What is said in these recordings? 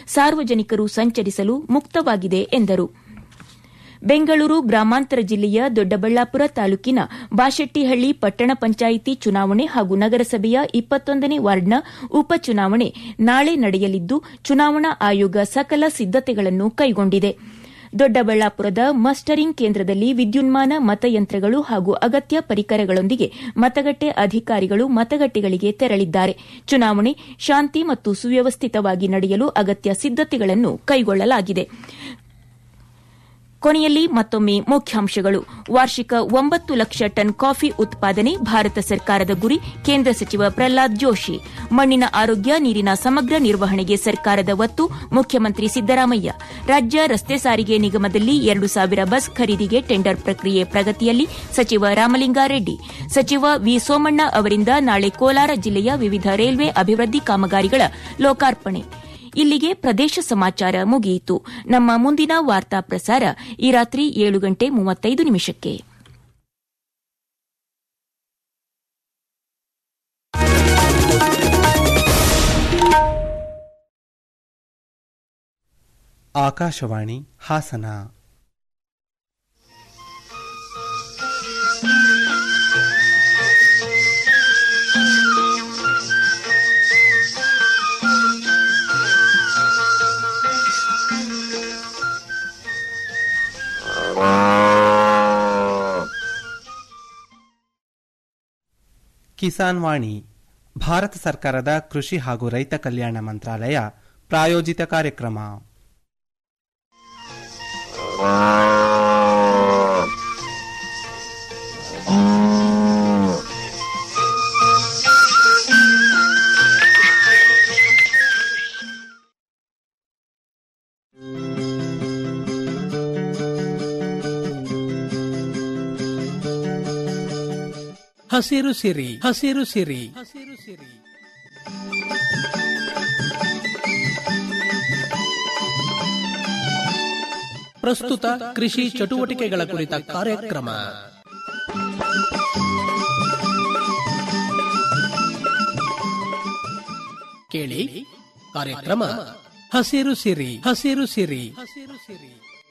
ಸಾರ್ವಜನಿಕರು ಸಂಚರಿಸಲು ಮುಕ್ತವಾಗಿದೆ ಎಂದರು ಬೆಂಗಳೂರು ಗ್ರಾಮಾಂತರ ಜಿಲ್ಲೆಯ ದೊಡ್ಡಬಳ್ಳಾಪುರ ತಾಲೂಕಿನ ಬಾಶೆಟ್ಟಿಹಳ್ಳಿ ಪಟ್ಟಣ ಪಂಚಾಯಿತಿ ಚುನಾವಣೆ ಹಾಗೂ ನಗರಸಭೆಯ ಇಪ್ಪತ್ತೊಂದನೇ ವಾರ್ಡ್ನ ಉಪಚುನಾವಣೆ ನಾಳೆ ನಡೆಯಲಿದ್ದು ಚುನಾವಣಾ ಆಯೋಗ ಸಕಲ ಸಿದ್ದತೆಗಳನ್ನು ಕೈಗೊಂಡಿದೆ ದೊಡ್ಡಬಳ್ಳಾಪುರದ ಮಸ್ಟರಿಂಗ್ ಕೇಂದ್ರದಲ್ಲಿ ವಿದ್ಯುನ್ಮಾನ ಮತಯಂತ್ರಗಳು ಹಾಗೂ ಅಗತ್ಯ ಪರಿಕರಗಳೊಂದಿಗೆ ಮತಗಟ್ಟೆ ಅಧಿಕಾರಿಗಳು ಮತಗಟ್ಟೆಗಳಿಗೆ ತೆರಳಿದ್ದಾರೆ ಚುನಾವಣೆ ಶಾಂತಿ ಮತ್ತು ಸುವ್ಯವಸ್ಥಿತವಾಗಿ ನಡೆಯಲು ಅಗತ್ಯ ಸಿದ್ದತೆಗಳನ್ನು ಕೈಗೊಳ್ಳಲಾಗಿದೆ ಕೊನೆಯಲ್ಲಿ ಮತ್ತೊಮ್ಮೆ ಮುಖ್ಯಾಂಶಗಳು ವಾರ್ಷಿಕ ಒಂಬತ್ತು ಲಕ್ಷ ಟನ್ ಕಾಫಿ ಉತ್ಪಾದನೆ ಭಾರತ ಸರ್ಕಾರದ ಗುರಿ ಕೇಂದ್ರ ಸಚಿವ ಪ್ರಹ್ಲಾದ್ ಜೋಶಿ ಮಣ್ಣಿನ ಆರೋಗ್ಯ ನೀರಿನ ಸಮಗ್ರ ನಿರ್ವಹಣೆಗೆ ಸರ್ಕಾರದ ಒತ್ತು ಮುಖ್ಯಮಂತ್ರಿ ಸಿದ್ದರಾಮಯ್ಯ ರಾಜ್ಯ ರಸ್ತೆ ಸಾರಿಗೆ ನಿಗಮದಲ್ಲಿ ಎರಡು ಸಾವಿರ ಬಸ್ ಖರೀದಿಗೆ ಟೆಂಡರ್ ಪ್ರಕ್ರಿಯೆ ಪ್ರಗತಿಯಲ್ಲಿ ಸಚಿವ ರಾಮಲಿಂಗಾರೆಡ್ಡಿ ಸಚಿವ ವಿ ಸೋಮಣ್ಣ ಅವರಿಂದ ನಾಳೆ ಕೋಲಾರ ಜಿಲ್ಲೆಯ ವಿವಿಧ ರೈಲ್ವೆ ಅಭಿವೃದ್ಧಿ ಕಾಮಗಾರಿಗಳ ಲೋಕಾರ್ಪಣೆ ಇಲ್ಲಿಗೆ ಪ್ರದೇಶ ಸಮಾಚಾರ ಮುಗಿಯಿತು ನಮ್ಮ ಮುಂದಿನ ವಾರ್ತಾ ಪ್ರಸಾರ ಈ ರಾತ್ರಿ ಏಳು ಗಂಟೆ ಮೂವತ್ತೈದು ನಿಮಿಷಕ್ಕೆ ಆಕಾಶವಾಣಿ ಹಾಸನ ಕಿಸಾನ್ ವಾಣಿ ಭಾರತ ಸರ್ಕಾರದ ಕೃಷಿ ಹಾಗೂ ರೈತ ಕಲ್ಯಾಣ ಮಂತ್ರಾಲಯ ಪ್ರಾಯೋಜಿತ ಕಾರ್ಯಕ್ರಮ ಹಸಿರು ಸಿರಿ ಹಸಿರು ಸಿರಿ ಹಸಿರು ಸಿರಿ ಪ್ರಸ್ತುತ ಕೃಷಿ ಚಟುವಟಿಕೆಗಳ ಕುರಿತ ಕಾರ್ಯಕ್ರಮ ಕೇಳಿ ಕಾರ್ಯಕ್ರಮ ಹಸಿರು ಸಿರಿ ಹಸಿರು ಸಿರಿ ಹಸಿರು ಸಿರಿ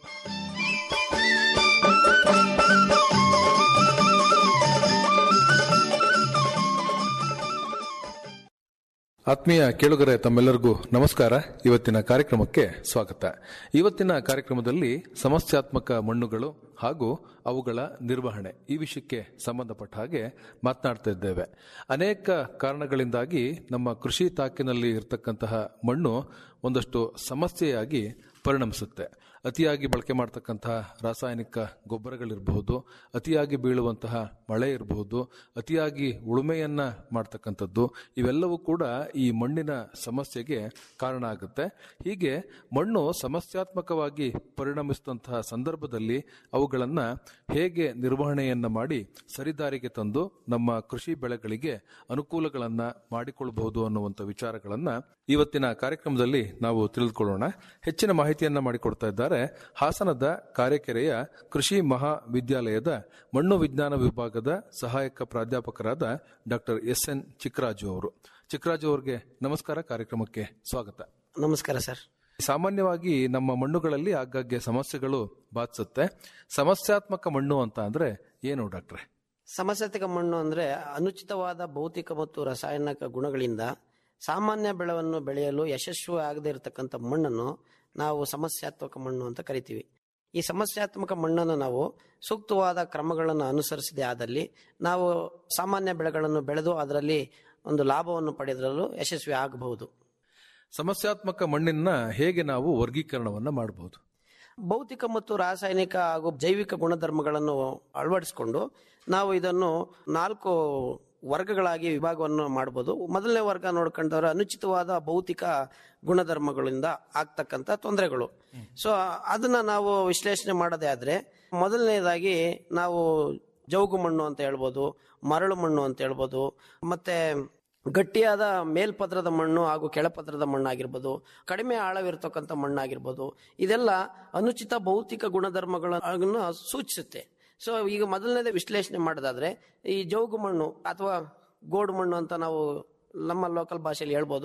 ಆತ್ಮೀಯ ಕೇಳುಗರೆ ತಮ್ಮೆಲ್ಲರಿಗೂ ನಮಸ್ಕಾರ ಇವತ್ತಿನ ಕಾರ್ಯಕ್ರಮಕ್ಕೆ ಸ್ವಾಗತ ಇವತ್ತಿನ ಕಾರ್ಯಕ್ರಮದಲ್ಲಿ ಸಮಸ್ಯಾತ್ಮಕ ಮಣ್ಣುಗಳು ಹಾಗೂ ಅವುಗಳ ನಿರ್ವಹಣೆ ಈ ವಿಷಯಕ್ಕೆ ಸಂಬಂಧಪಟ್ಟ ಹಾಗೆ ಮಾತನಾಡ್ತಾ ಇದ್ದೇವೆ ಅನೇಕ ಕಾರಣಗಳಿಂದಾಗಿ ನಮ್ಮ ಕೃಷಿ ತಾಕಿನಲ್ಲಿ ಇರತಕ್ಕಂತಹ ಮಣ್ಣು ಒಂದಷ್ಟು ಸಮಸ್ಯೆಯಾಗಿ ಪರಿಣಮಿಸುತ್ತೆ ಅತಿಯಾಗಿ ಬಳಕೆ ಮಾಡ್ತಕ್ಕಂತಹ ರಾಸಾಯನಿಕ ಗೊಬ್ಬರಗಳಿರಬಹುದು ಅತಿಯಾಗಿ ಬೀಳುವಂತಹ ಮಳೆ ಇರಬಹುದು ಅತಿಯಾಗಿ ಉಳುಮೆಯನ್ನ ಮಾಡ್ತಕ್ಕಂಥದ್ದು ಇವೆಲ್ಲವೂ ಕೂಡ ಈ ಮಣ್ಣಿನ ಸಮಸ್ಯೆಗೆ ಕಾರಣ ಆಗುತ್ತೆ ಹೀಗೆ ಮಣ್ಣು ಸಮಸ್ಯಾತ್ಮಕವಾಗಿ ಪರಿಣಮಿಸಿದಂತಹ ಸಂದರ್ಭದಲ್ಲಿ ಅವುಗಳನ್ನ ಹೇಗೆ ನಿರ್ವಹಣೆಯನ್ನ ಮಾಡಿ ಸರಿದಾರಿಗೆ ತಂದು ನಮ್ಮ ಕೃಷಿ ಬೆಳೆಗಳಿಗೆ ಅನುಕೂಲಗಳನ್ನ ಮಾಡಿಕೊಳ್ಳಬಹುದು ಅನ್ನುವಂಥ ವಿಚಾರಗಳನ್ನ ಇವತ್ತಿನ ಕಾರ್ಯಕ್ರಮದಲ್ಲಿ ನಾವು ತಿಳಿದುಕೊಳ್ಳೋಣ ಹೆಚ್ಚಿನ ಮಾಹಿತಿಯನ್ನ ಮಾಡಿಕೊಡ್ತಾ ಇದ್ದಾರೆ ಹಾಸನದ ಕಾರೆಕೆರೆಯ ಕೃಷಿ ಮಹಾವಿದ್ಯಾಲಯದ ಮಣ್ಣು ವಿಜ್ಞಾನ ವಿಭಾಗದ ಸಹಾಯಕ ಪ್ರಾಧ್ಯಾಪಕರಾದ ಡಾಕ್ಟರ್ ಎಸ್ ಎನ್ ಚಿಕ್ಕರಾಜು ಅವರು ಚಿಕ್ಕರಾಜು ಅವರಿಗೆ ನಮಸ್ಕಾರ ಕಾರ್ಯಕ್ರಮಕ್ಕೆ ಸ್ವಾಗತ ನಮಸ್ಕಾರ ಸರ್ ಸಾಮಾನ್ಯವಾಗಿ ನಮ್ಮ ಮಣ್ಣುಗಳಲ್ಲಿ ಆಗಾಗ್ಗೆ ಸಮಸ್ಯೆಗಳು ಬಾಧಿಸುತ್ತೆ ಸಮಸ್ಯಾತ್ಮಕ ಮಣ್ಣು ಅಂತ ಅಂದ್ರೆ ಏನು ಡಾಕ್ಟ್ರೆ ಸಮಸ್ಯಾತ್ಮಕ ಮಣ್ಣು ಅಂದ್ರೆ ಅನುಚಿತವಾದ ಭೌತಿಕ ಮತ್ತು ರಾಸಾಯನಿಕ ಗುಣಗಳಿಂದ ಸಾಮಾನ್ಯ ಬೆಳೆವನ್ನು ಬೆಳೆಯಲು ಯಶಸ್ವಿ ಆಗದೇ ಇರತಕ್ಕಂಥ ಮಣ್ಣನ್ನು ನಾವು ಸಮಸ್ಯಾತ್ಮಕ ಮಣ್ಣು ಅಂತ ಕರಿತೀವಿ ಈ ಸಮಸ್ಯಾತ್ಮಕ ಮಣ್ಣನ್ನು ನಾವು ಸೂಕ್ತವಾದ ಕ್ರಮಗಳನ್ನು ಅನುಸರಿಸದೆ ಆದಲ್ಲಿ ನಾವು ಸಾಮಾನ್ಯ ಬೆಳೆಗಳನ್ನು ಬೆಳೆದು ಅದರಲ್ಲಿ ಒಂದು ಲಾಭವನ್ನು ಪಡೆಯಲು ಯಶಸ್ವಿ ಆಗಬಹುದು ಸಮಸ್ಯಾತ್ಮಕ ಮಣ್ಣಿನ ಹೇಗೆ ನಾವು ವರ್ಗೀಕರಣವನ್ನ ಮಾಡಬಹುದು ಭೌತಿಕ ಮತ್ತು ರಾಸಾಯನಿಕ ಹಾಗೂ ಜೈವಿಕ ಗುಣಧರ್ಮಗಳನ್ನು ಅಳವಡಿಸಿಕೊಂಡು ನಾವು ಇದನ್ನು ನಾಲ್ಕು ವರ್ಗಗಳಾಗಿ ವಿಭಾಗವನ್ನು ಮಾಡಬಹುದು ಮೊದಲನೇ ವರ್ಗ ನೋಡ್ಕೊಂಡವ್ರೆ ಅನುಚಿತವಾದ ಭೌತಿಕ ಗುಣಧರ್ಮಗಳಿಂದ ಆಗ್ತಕ್ಕಂಥ ತೊಂದರೆಗಳು ಸೊ ಅದನ್ನ ನಾವು ವಿಶ್ಲೇಷಣೆ ಮಾಡೋದೇ ಆದ್ರೆ ಮೊದಲನೇದಾಗಿ ನಾವು ಜೌಗು ಮಣ್ಣು ಅಂತ ಹೇಳ್ಬೋದು ಮರಳು ಮಣ್ಣು ಅಂತ ಹೇಳ್ಬೋದು ಮತ್ತೆ ಗಟ್ಟಿಯಾದ ಮೇಲ್ಪದ್ರದ ಮಣ್ಣು ಹಾಗೂ ಕೆಳಪದ್ರದ ಮಣ್ಣು ಆಗಿರ್ಬೋದು ಕಡಿಮೆ ಆಳವಿರ್ತಕ್ಕಂಥ ಮಣ್ಣಾಗಿರ್ಬೋದು ಇದೆಲ್ಲ ಅನುಚಿತ ಭೌತಿಕ ಗುಣಧರ್ಮಗಳನ್ನು ಸೂಚಿಸುತ್ತೆ ಸೊ ಈಗ ಮೊದಲನೇದೇ ವಿಶ್ಲೇಷಣೆ ಮಾಡೋದಾದ್ರೆ ಈ ಜೌಗು ಮಣ್ಣು ಅಥವಾ ಗೋಡು ಮಣ್ಣು ಅಂತ ನಾವು ನಮ್ಮ ಲೋಕಲ್ ಭಾಷೆಯಲ್ಲಿ ಹೇಳ್ಬೋದು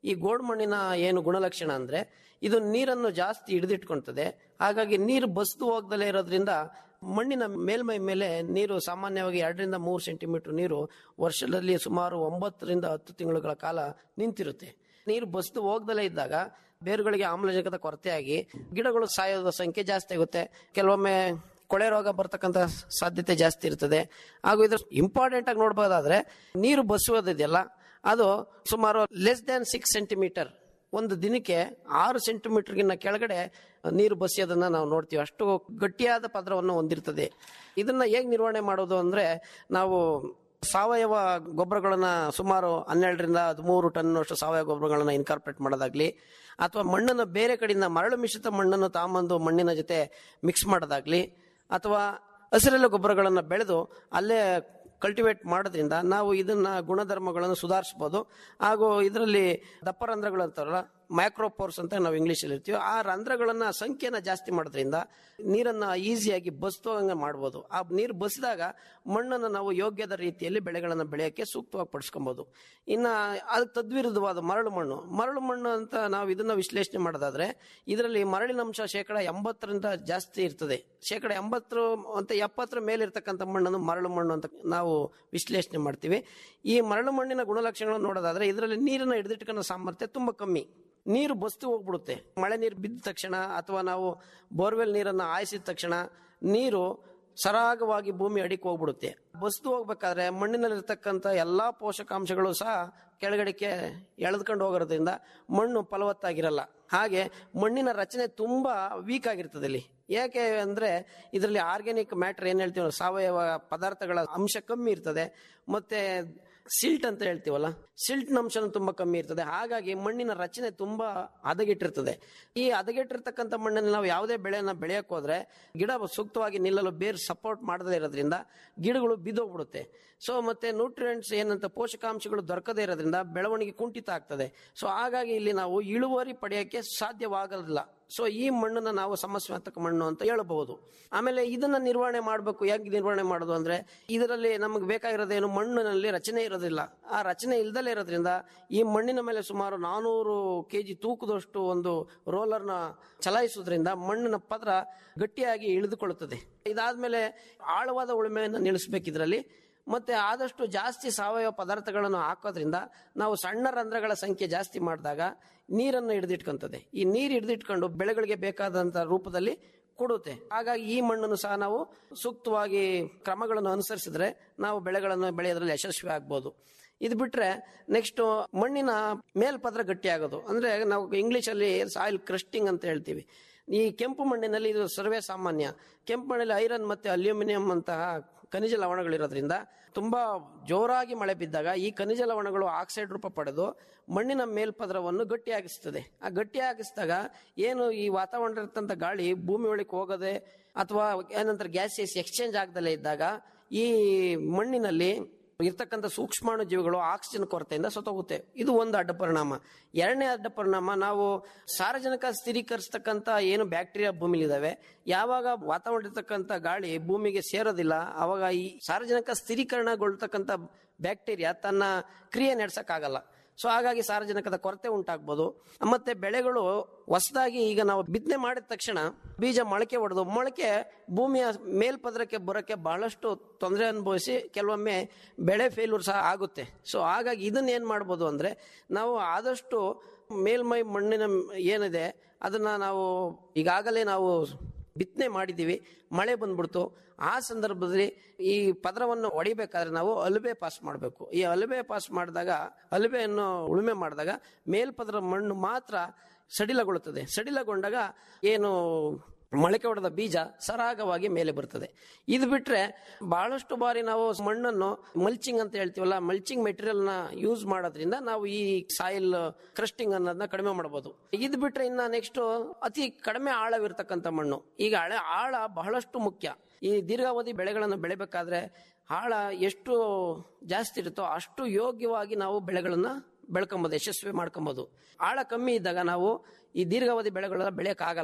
ಈ ಗೋಡ್ ಮಣ್ಣಿನ ಏನು ಗುಣಲಕ್ಷಣ ಅಂದ್ರೆ ಇದು ನೀರನ್ನು ಜಾಸ್ತಿ ಹಿಡಿದಿಟ್ಕೊಳ್ತದೆ ಹಾಗಾಗಿ ನೀರು ಬಸ್ದು ಹೋಗ್ದಲೇ ಇರೋದ್ರಿಂದ ಮಣ್ಣಿನ ಮೇಲ್ಮೈ ಮೇಲೆ ನೀರು ಸಾಮಾನ್ಯವಾಗಿ ಎರಡರಿಂದ ಮೂರು ಸೆಂಟಿಮೀಟರ್ ನೀರು ವರ್ಷದಲ್ಲಿ ಸುಮಾರು ಒಂಬತ್ತರಿಂದ ಹತ್ತು ತಿಂಗಳುಗಳ ಕಾಲ ನಿಂತಿರುತ್ತೆ ನೀರು ಬಸ್ದು ಹೋಗ್ದಲೇ ಇದ್ದಾಗ ಬೇರುಗಳಿಗೆ ಆಮ್ಲಜನಕದ ಕೊರತೆಯಾಗಿ ಗಿಡಗಳು ಸಾಯೋದ ಸಂಖ್ಯೆ ಜಾಸ್ತಿ ಆಗುತ್ತೆ ಕೆಲವೊಮ್ಮೆ ಕೊಳೆ ರೋಗ ಬರ್ತಕ್ಕಂಥ ಸಾಧ್ಯತೆ ಜಾಸ್ತಿ ಇರ್ತದೆ ಹಾಗೂ ಇದ್ರ ಇಂಪಾರ್ಟೆಂಟ್ ಆಗಿ ನೋಡ್ಬೋದಾದ್ರೆ ನೀರು ಬಸ್ಸೋದಿದೆಯಲ್ಲ ಅದು ಸುಮಾರು ಲೆಸ್ ದ್ಯಾನ್ ಸಿಕ್ಸ್ ಸೆಂಟಿಮೀಟರ್ ಒಂದು ದಿನಕ್ಕೆ ಆರು ಸೆಂಟಿಮೀಟರ್ಗಿನ್ನ ಕೆಳಗಡೆ ನೀರು ಬಸಿಯೋದನ್ನ ನಾವು ನೋಡ್ತೀವಿ ಅಷ್ಟು ಗಟ್ಟಿಯಾದ ಪದರವನ್ನು ಹೊಂದಿರ್ತದೆ ಇದನ್ನ ಹೇಗೆ ನಿರ್ವಹಣೆ ಮಾಡೋದು ಅಂದ್ರೆ ನಾವು ಸಾವಯವ ಗೊಬ್ಬರಗಳನ್ನ ಸುಮಾರು ಹನ್ನೆರಡರಿಂದ ಹದಿಮೂರು ಟನ್ ಅಷ್ಟು ಸಾವಯವ ಗೊಬ್ಬರಗಳನ್ನ ಇನ್ಕಾರ್ಪೊರೇಟ್ ಮಾಡೋದಾಗ್ಲಿ ಅಥವಾ ಮಣ್ಣನ್ನು ಬೇರೆ ಕಡೆಯಿಂದ ಮರಳು ಮಿಶ್ರಿತ ಮಣ್ಣನ್ನು ತಾಂಬಂದು ಮಣ್ಣಿನ ಜೊತೆ ಮಿಕ್ಸ್ ಮಾಡೋದಾಗ್ಲಿ ಅಥವಾ ಹಸಿರೆಲೆ ಗೊಬ್ಬರಗಳನ್ನು ಬೆಳೆದು ಅಲ್ಲೇ ಕಲ್ಟಿವೇಟ್ ಮಾಡೋದ್ರಿಂದ ನಾವು ಇದನ್ನ ಗುಣಧರ್ಮಗಳನ್ನು ಸುಧಾರಿಸಬಹುದು ಹಾಗೂ ಇದರಲ್ಲಿ ದಪ್ಪ ರಂಧ್ರಗಳು ಅಂತಾರಲ್ಲ ಮೈಕ್ರೋಪೋರ್ಸ್ ಅಂತ ನಾವು ಇಂಗ್ಲಿಷಲ್ಲಿ ಇರ್ತೀವಿ ಆ ರಂಧ್ರಗಳನ್ನ ಸಂಖ್ಯೆನ ಜಾಸ್ತಿ ಮಾಡೋದ್ರಿಂದ ನೀರನ್ನ ಈಸಿಯಾಗಿ ಬಸ್ತೋಂಗೆ ಮಾಡ್ಬೋದು ಆ ನೀರು ಬಸಿದಾಗ ಮಣ್ಣನ್ನು ನಾವು ಯೋಗ್ಯದ ರೀತಿಯಲ್ಲಿ ಬೆಳೆಗಳನ್ನು ಬೆಳೆಯೋಕ್ಕೆ ಸೂಕ್ತವಾಗಿ ಪಡಿಸ್ಕೊಬಹುದು ಇನ್ನ ಅದಕ್ಕೆ ತದ್ವಿರುದ್ಧವಾದ ಮರಳು ಮಣ್ಣು ಮರಳು ಮಣ್ಣು ಅಂತ ನಾವು ಇದನ್ನ ವಿಶ್ಲೇಷಣೆ ಮಾಡೋದಾದ್ರೆ ಇದರಲ್ಲಿ ಮರಳಿನ ಅಂಶ ಶೇಕಡ ಎಂಬತ್ತರಿಂದ ಜಾಸ್ತಿ ಇರ್ತದೆ ಶೇಕಡ ಎಂಬತ್ತರ ಅಂತ ಎಪ್ಪತ್ತರ ಮೇಲೆ ಇರ್ತಕ್ಕಂಥ ಮಣ್ಣನ್ನು ಮರಳು ಮಣ್ಣು ಅಂತ ನಾವು ವಿಶ್ಲೇಷಣೆ ಮಾಡ್ತೀವಿ ಈ ಮರಳು ಮಣ್ಣಿನ ಗುಣಲಕ್ಷಣಗಳನ್ನು ನೋಡೋದಾದ್ರೆ ಇದರಲ್ಲಿ ನೀರನ್ನು ಹಿಡಿದಿಟ್ಕೊಳ್ಳೋ ಸಾಮರ್ಥ್ಯ ತುಂಬಾ ಕಮ್ಮಿ ನೀರು ಬಸ್ತು ಹೋಗ್ಬಿಡುತ್ತೆ ಮಳೆ ನೀರು ಬಿದ್ದ ತಕ್ಷಣ ಅಥವಾ ನಾವು ಬೋರ್ವೆಲ್ ನೀರನ್ನು ಆಯಿಸಿದ ತಕ್ಷಣ ನೀರು ಸರಾಗವಾಗಿ ಭೂಮಿ ಅಡಿಗೆ ಹೋಗ್ಬಿಡುತ್ತೆ ಬಸ್ತು ಹೋಗ್ಬೇಕಾದ್ರೆ ಮಣ್ಣಿನಲ್ಲಿರ್ತಕ್ಕಂಥ ಎಲ್ಲಾ ಪೋಷಕಾಂಶಗಳು ಸಹ ಕೆಳಗಡೆಗೆ ಎಳೆದ್ಕೊಂಡು ಹೋಗೋದ್ರಿಂದ ಮಣ್ಣು ಫಲವತ್ತಾಗಿರಲ್ಲ ಹಾಗೆ ಮಣ್ಣಿನ ರಚನೆ ತುಂಬಾ ವೀಕ್ ಆಗಿರ್ತದೆ ಇಲ್ಲಿ ಯಾಕೆ ಅಂದ್ರೆ ಇದರಲ್ಲಿ ಆರ್ಗ್ಯಾನಿಕ್ ಮ್ಯಾಟರ್ ಏನ್ ಹೇಳ್ತೀವಿ ಸಾವಯವ ಪದಾರ್ಥಗಳ ಅಂಶ ಕಮ್ಮಿ ಇರ್ತದೆ ಮತ್ತೆ ಸಿಲ್ಟ್ ಅಂತ ಹೇಳ್ತೀವಲ್ಲ ಸಿಲ್ಟ್ ಅಂಶನೂ ತುಂಬಾ ಕಮ್ಮಿ ಇರ್ತದೆ ಹಾಗಾಗಿ ಮಣ್ಣಿನ ರಚನೆ ತುಂಬಾ ಹದಗೆಟ್ಟಿರ್ತದೆ ಈ ಹದಗೆಟ್ಟಿರ್ತಕ್ಕಂಥ ಮಣ್ಣಲ್ಲಿ ನಾವು ಯಾವುದೇ ಬೆಳೆಯನ್ನ ಬೆಳೆಯಕ್ ಹೋದ್ರೆ ಗಿಡ ಸೂಕ್ತವಾಗಿ ನಿಲ್ಲಲು ಬೇರ್ ಸಪೋರ್ಟ್ ಮಾಡದೇ ಇರೋದ್ರಿಂದ ಗಿಡಗಳು ಬಿದ್ದೋಗ್ಬಿಡುತ್ತೆ ಸೊ ಮತ್ತೆ ನ್ಯೂಟ್ರಿಯೆಂಟ್ಸ್ ಏನಂತ ಪೋಷಕಾಂಶಗಳು ದೊರಕದೇ ಇರೋದ್ರಿಂದ ಬೆಳವಣಿಗೆ ಕುಂಠಿತ ಆಗ್ತದೆ ಸೊ ಹಾಗಾಗಿ ಇಲ್ಲಿ ನಾವು ಇಳುವರಿ ಪಡೆಯಕ್ಕೆ ಸಾಧ್ಯವಾಗಲಿಲ್ಲ ಸೊ ಈ ಮಣ್ಣನ್ನ ನಾವು ಸಮಸ್ಯಾತ್ಮಕ ಮಣ್ಣು ಅಂತ ಹೇಳಬಹುದು ಆಮೇಲೆ ಇದನ್ನ ನಿರ್ವಹಣೆ ಮಾಡಬೇಕು ಹೇಗೆ ನಿರ್ವಹಣೆ ಮಾಡೋದು ಅಂದ್ರೆ ಇದರಲ್ಲಿ ನಮಗೆ ಬೇಕಾಗಿರೋದೇನು ಮಣ್ಣಿನಲ್ಲಿ ರಚನೆ ಇರೋದಿಲ್ಲ ಆ ರಚನೆ ಇಲ್ದಲೇ ಇರೋದ್ರಿಂದ ಈ ಮಣ್ಣಿನ ಮೇಲೆ ಸುಮಾರು ನಾನೂರು ಕೆಜಿ ತೂಕದಷ್ಟು ಒಂದು ರೋಲರ್ನ ಚಲಾಯಿಸೋದ್ರಿಂದ ಮಣ್ಣಿನ ಪದರ ಗಟ್ಟಿಯಾಗಿ ಇಳಿದುಕೊಳ್ಳುತ್ತದೆ ಇದಾದ್ಮೇಲೆ ಆಳವಾದ ಉಳುಮೆಯನ್ನು ನಿಲ್ಲಿಸಬೇಕು ಇದರಲ್ಲಿ ಮತ್ತೆ ಆದಷ್ಟು ಜಾಸ್ತಿ ಸಾವಯವ ಪದಾರ್ಥಗಳನ್ನು ಹಾಕೋದ್ರಿಂದ ನಾವು ಸಣ್ಣ ರಂಧ್ರಗಳ ಸಂಖ್ಯೆ ಜಾಸ್ತಿ ಮಾಡಿದಾಗ ನೀರನ್ನು ಹಿಡಿದಿಟ್ಕೊಂತದೆ ಈ ನೀರು ಹಿಡಿದಿಟ್ಕೊಂಡು ಬೆಳೆಗಳಿಗೆ ಬೇಕಾದಂತ ರೂಪದಲ್ಲಿ ಕೊಡುತ್ತೆ ಹಾಗಾಗಿ ಈ ಮಣ್ಣನ್ನು ಸಹ ನಾವು ಸೂಕ್ತವಾಗಿ ಕ್ರಮಗಳನ್ನು ಅನುಸರಿಸಿದ್ರೆ ನಾವು ಬೆಳೆಗಳನ್ನು ಬೆಳೆಯೋದ್ರಲ್ಲಿ ಯಶಸ್ವಿ ಆಗ್ಬೋದು ಇದು ಬಿಟ್ರೆ ನೆಕ್ಸ್ಟ್ ಮಣ್ಣಿನ ಮೇಲ್ಪದ್ರ ಗಟ್ಟಿ ಆಗೋದು ಅಂದ್ರೆ ನಾವು ಇಂಗ್ಲಿಷ್ ಅಲ್ಲಿ ಸಾಯಿಲ್ ಕ್ರಸ್ಟಿಂಗ್ ಅಂತ ಹೇಳ್ತೀವಿ ಈ ಕೆಂಪು ಮಣ್ಣಿನಲ್ಲಿ ಇದು ಸರ್ವೇ ಸಾಮಾನ್ಯ ಕೆಂಪು ಮಣ್ಣಲ್ಲಿ ಐರನ್ ಮತ್ತೆ ಅಲ್ಯೂಮಿನಿಯಂ ಅಂತಹ ಖನಿಜ ಲವಣಗಳಿರೋದ್ರಿಂದ ತುಂಬಾ ಜೋರಾಗಿ ಮಳೆ ಬಿದ್ದಾಗ ಈ ಖನಿಜ ಲವಣಗಳು ಆಕ್ಸೈಡ್ ರೂಪ ಪಡೆದು ಮಣ್ಣಿನ ಮೇಲ್ಪದರವನ್ನು ಗಟ್ಟಿಯಾಗಿಸ್ತದೆ ಆ ಗಟ್ಟಿಯಾಗಿಸಿದಾಗ ಏನು ಈ ವಾತಾವರಣ ಗಾಳಿ ಭೂಮಿ ಒಳಗೆ ಹೋಗದೆ ಅಥವಾ ಏನಂತಾರೆ ಗ್ಯಾಸಸ್ ಎಕ್ಸ್ಚೇಂಜ್ ಆಗದಲ್ಲೇ ಇದ್ದಾಗ ಈ ಮಣ್ಣಿನಲ್ಲಿ ಇರ್ತಕ್ಕಂಥ ಸೂಕ್ಷ್ಮಾಣು ಜೀವಿಗಳು ಆಕ್ಸಿಜನ್ ಕೊರತೆಯಿಂದ ಸತ್ತೋಗುತ್ತೆ ಇದು ಒಂದು ಅಡ್ಡ ಪರಿಣಾಮ ಎರಡನೇ ಅಡ್ಡ ಪರಿಣಾಮ ನಾವು ಸಾರಜನಕ ಸ್ಥಿರೀಕರಿಸ್ತಕ್ಕಂಥ ಏನು ಬ್ಯಾಕ್ಟೀರಿಯಾ ಭೂಮಿಲಿ ಇದಾವೆ ಯಾವಾಗ ವಾತಾವರಣ ಇರ್ತಕ್ಕಂಥ ಗಾಳಿ ಭೂಮಿಗೆ ಸೇರೋದಿಲ್ಲ ಅವಾಗ ಈ ಸಾರಜನಕ ಸ್ಥಿರೀಕರಣಗೊಳ್ತಕ್ಕಂಥ ಬ್ಯಾಕ್ಟೀರಿಯಾ ತನ್ನ ಕ್ರಿಯೆ ನಡೆಸಕ್ಕಾಗಲ್ಲ ಸೊ ಹಾಗಾಗಿ ಸಾರಜನಕದ ಕೊರತೆ ಉಂಟಾಗ್ಬೋದು ಮತ್ತೆ ಬೆಳೆಗಳು ಹೊಸದಾಗಿ ಈಗ ನಾವು ಬಿತ್ತನೆ ಮಾಡಿದ ತಕ್ಷಣ ಬೀಜ ಮೊಳಕೆ ಹೊಡೆದು ಮೊಳಕೆ ಭೂಮಿಯ ಮೇಲ್ಪದರಕ್ಕೆ ಬರೋಕ್ಕೆ ಬಹಳಷ್ಟು ತೊಂದರೆ ಅನುಭವಿಸಿ ಕೆಲವೊಮ್ಮೆ ಬೆಳೆ ಫೇಲ್ಯೂರ್ ಸಹ ಆಗುತ್ತೆ ಸೊ ಹಾಗಾಗಿ ಇದನ್ನ ಏನ್ ಮಾಡ್ಬೋದು ಅಂದ್ರೆ ನಾವು ಆದಷ್ಟು ಮೇಲ್ಮೈ ಮಣ್ಣಿನ ಏನಿದೆ ಅದನ್ನ ನಾವು ಈಗಾಗಲೇ ನಾವು ಬಿತ್ತನೆ ಮಾಡಿದ್ದೀವಿ ಮಳೆ ಬಂದ್ಬಿಡ್ತು ಆ ಸಂದರ್ಭದಲ್ಲಿ ಈ ಪದರವನ್ನು ಹೊಡಿಬೇಕಾದ್ರೆ ನಾವು ಅಲುಬೆ ಪಾಸ್ ಮಾಡಬೇಕು ಈ ಅಲುಬೆ ಪಾಸ್ ಮಾಡಿದಾಗ ಅಲುಬೆಯನ್ನು ಉಳುಮೆ ಮಾಡಿದಾಗ ಮೇಲ್ಪದರ ಮಣ್ಣು ಮಾತ್ರ ಸಡಿಲಗೊಳ್ಳುತ್ತದೆ ಸಡಿಲಗೊಂಡಾಗ ಏನು ಮೊಳಕೆ ಹೊಡೆದ ಬೀಜ ಸರಾಗವಾಗಿ ಮೇಲೆ ಬರ್ತದೆ ಇದು ಬಿಟ್ರೆ ಬಹಳಷ್ಟು ಬಾರಿ ನಾವು ಮಣ್ಣನ್ನು ಮಲ್ಚಿಂಗ್ ಅಂತ ಹೇಳ್ತೀವಲ್ಲ ಮಲ್ಚಿಂಗ್ ಮೆಟೀರಿಯಲ್ ನ ಯೂಸ್ ಮಾಡೋದ್ರಿಂದ ನಾವು ಈ ಸಾಯಿಲ್ ಕ್ರಸ್ಟಿಂಗ್ ಅನ್ನೋದನ್ನ ಕಡಿಮೆ ಮಾಡಬಹುದು ಇದು ಬಿಟ್ರೆ ಇನ್ನ ನೆಕ್ಸ್ಟ್ ಅತಿ ಕಡಿಮೆ ಆಳವಿರ್ತಕ್ಕಂಥ ಮಣ್ಣು ಈಗ ಹಳೆ ಆಳ ಬಹಳಷ್ಟು ಮುಖ್ಯ ಈ ದೀರ್ಘಾವಧಿ ಬೆಳೆಗಳನ್ನು ಬೆಳಿಬೇಕಾದ್ರೆ ಆಳ ಎಷ್ಟು ಜಾಸ್ತಿ ಇರುತ್ತೋ ಅಷ್ಟು ಯೋಗ್ಯವಾಗಿ ನಾವು ಬೆಳೆಗಳನ್ನ ಬೆಳ್ಕೊಬೋದು ಯಶಸ್ವಿ ಮಾಡ್ಕೊಬೋದು ಆಳ ಕಮ್ಮಿ ಇದ್ದಾಗ ನಾವು ಈ ದೀರ್ಘಾವಧಿ ಬೆಳೆಗಳನ್ನ ಬೆಳೆಯಕ್ಕಾಗಲ್ಲ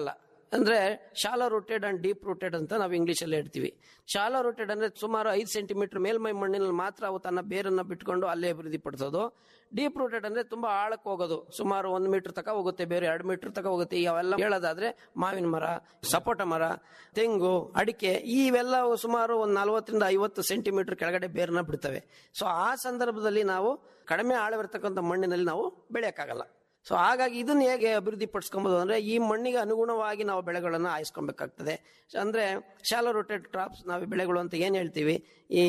ಅಂದ್ರೆ ಶಾಲಾ ರೂಟೆಡ್ ಅಂಡ್ ಡೀಪ್ ರೂಟೆಡ್ ಅಂತ ನಾವು ಇಂಗ್ಲಿಷ್ ಅಲ್ಲಿ ಹೇಳ್ತೀವಿ ಶಾಲಾ ರೂಟೆಡ್ ಅಂದ್ರೆ ಸುಮಾರು ಐದು ಸೆಂಟಿಮೀಟರ್ ಮೇಲ್ಮೈ ಮಣ್ಣಿನಲ್ಲಿ ಮಾತ್ರ ಅವು ತನ್ನ ಬೇರನ್ನ ಬಿಟ್ಕೊಂಡು ಅಲ್ಲೇ ಅಭಿವೃದ್ಧಿ ಪಡಿಸೋದು ಡೀಪ್ ರೂಟೆಡ್ ಅಂದ್ರೆ ತುಂಬಾ ಆಳಕ್ಕೆ ಹೋಗೋದು ಸುಮಾರು ಒಂದು ಮೀಟರ್ ತಕ ಹೋಗುತ್ತೆ ಬೇರೆ ಎರಡು ಮೀಟರ್ ತಕ ಹೋಗುತ್ತೆ ಅವೆಲ್ಲ ಹೇಳೋದಾದ್ರೆ ಮಾವಿನ ಮರ ಸಪೋಟ ಮರ ತೆಂಗು ಅಡಿಕೆ ಇವೆಲ್ಲ ಸುಮಾರು ಒಂದು ನಲವತ್ತರಿಂದ ಐವತ್ತು ಸೆಂಟಿಮೀಟರ್ ಕೆಳಗಡೆ ಬೇರನ್ನ ಬಿಡ್ತವೆ ಸೊ ಆ ಸಂದರ್ಭದಲ್ಲಿ ನಾವು ಕಡಿಮೆ ಆಳವಿರ್ತಕ್ಕಂಥ ಮಣ್ಣಿನಲ್ಲಿ ನಾವು ಬೆಳೆಯಕ್ಕಾಗಲ್ಲ ಸೊ ಹಾಗಾಗಿ ಇದನ್ನ ಹೇಗೆ ಅಭಿವೃದ್ಧಿ ಪಡಿಸ್ಕೊಬೋದು ಅಂದ್ರೆ ಈ ಮಣ್ಣಿಗೆ ಅನುಗುಣವಾಗಿ ನಾವು ಬೆಳೆಗಳನ್ನು ಆಯ್ಸ್ಕೊಬೇಕಾಗ್ತದೆ ಅಂದ್ರೆ ಶಾಲೋ ರೊಟೆಡ್ ಕ್ರಾಪ್ಸ್ ನಾವು ಬೆಳೆಗಳು ಅಂತ ಏನ್ ಹೇಳ್ತೀವಿ ಈ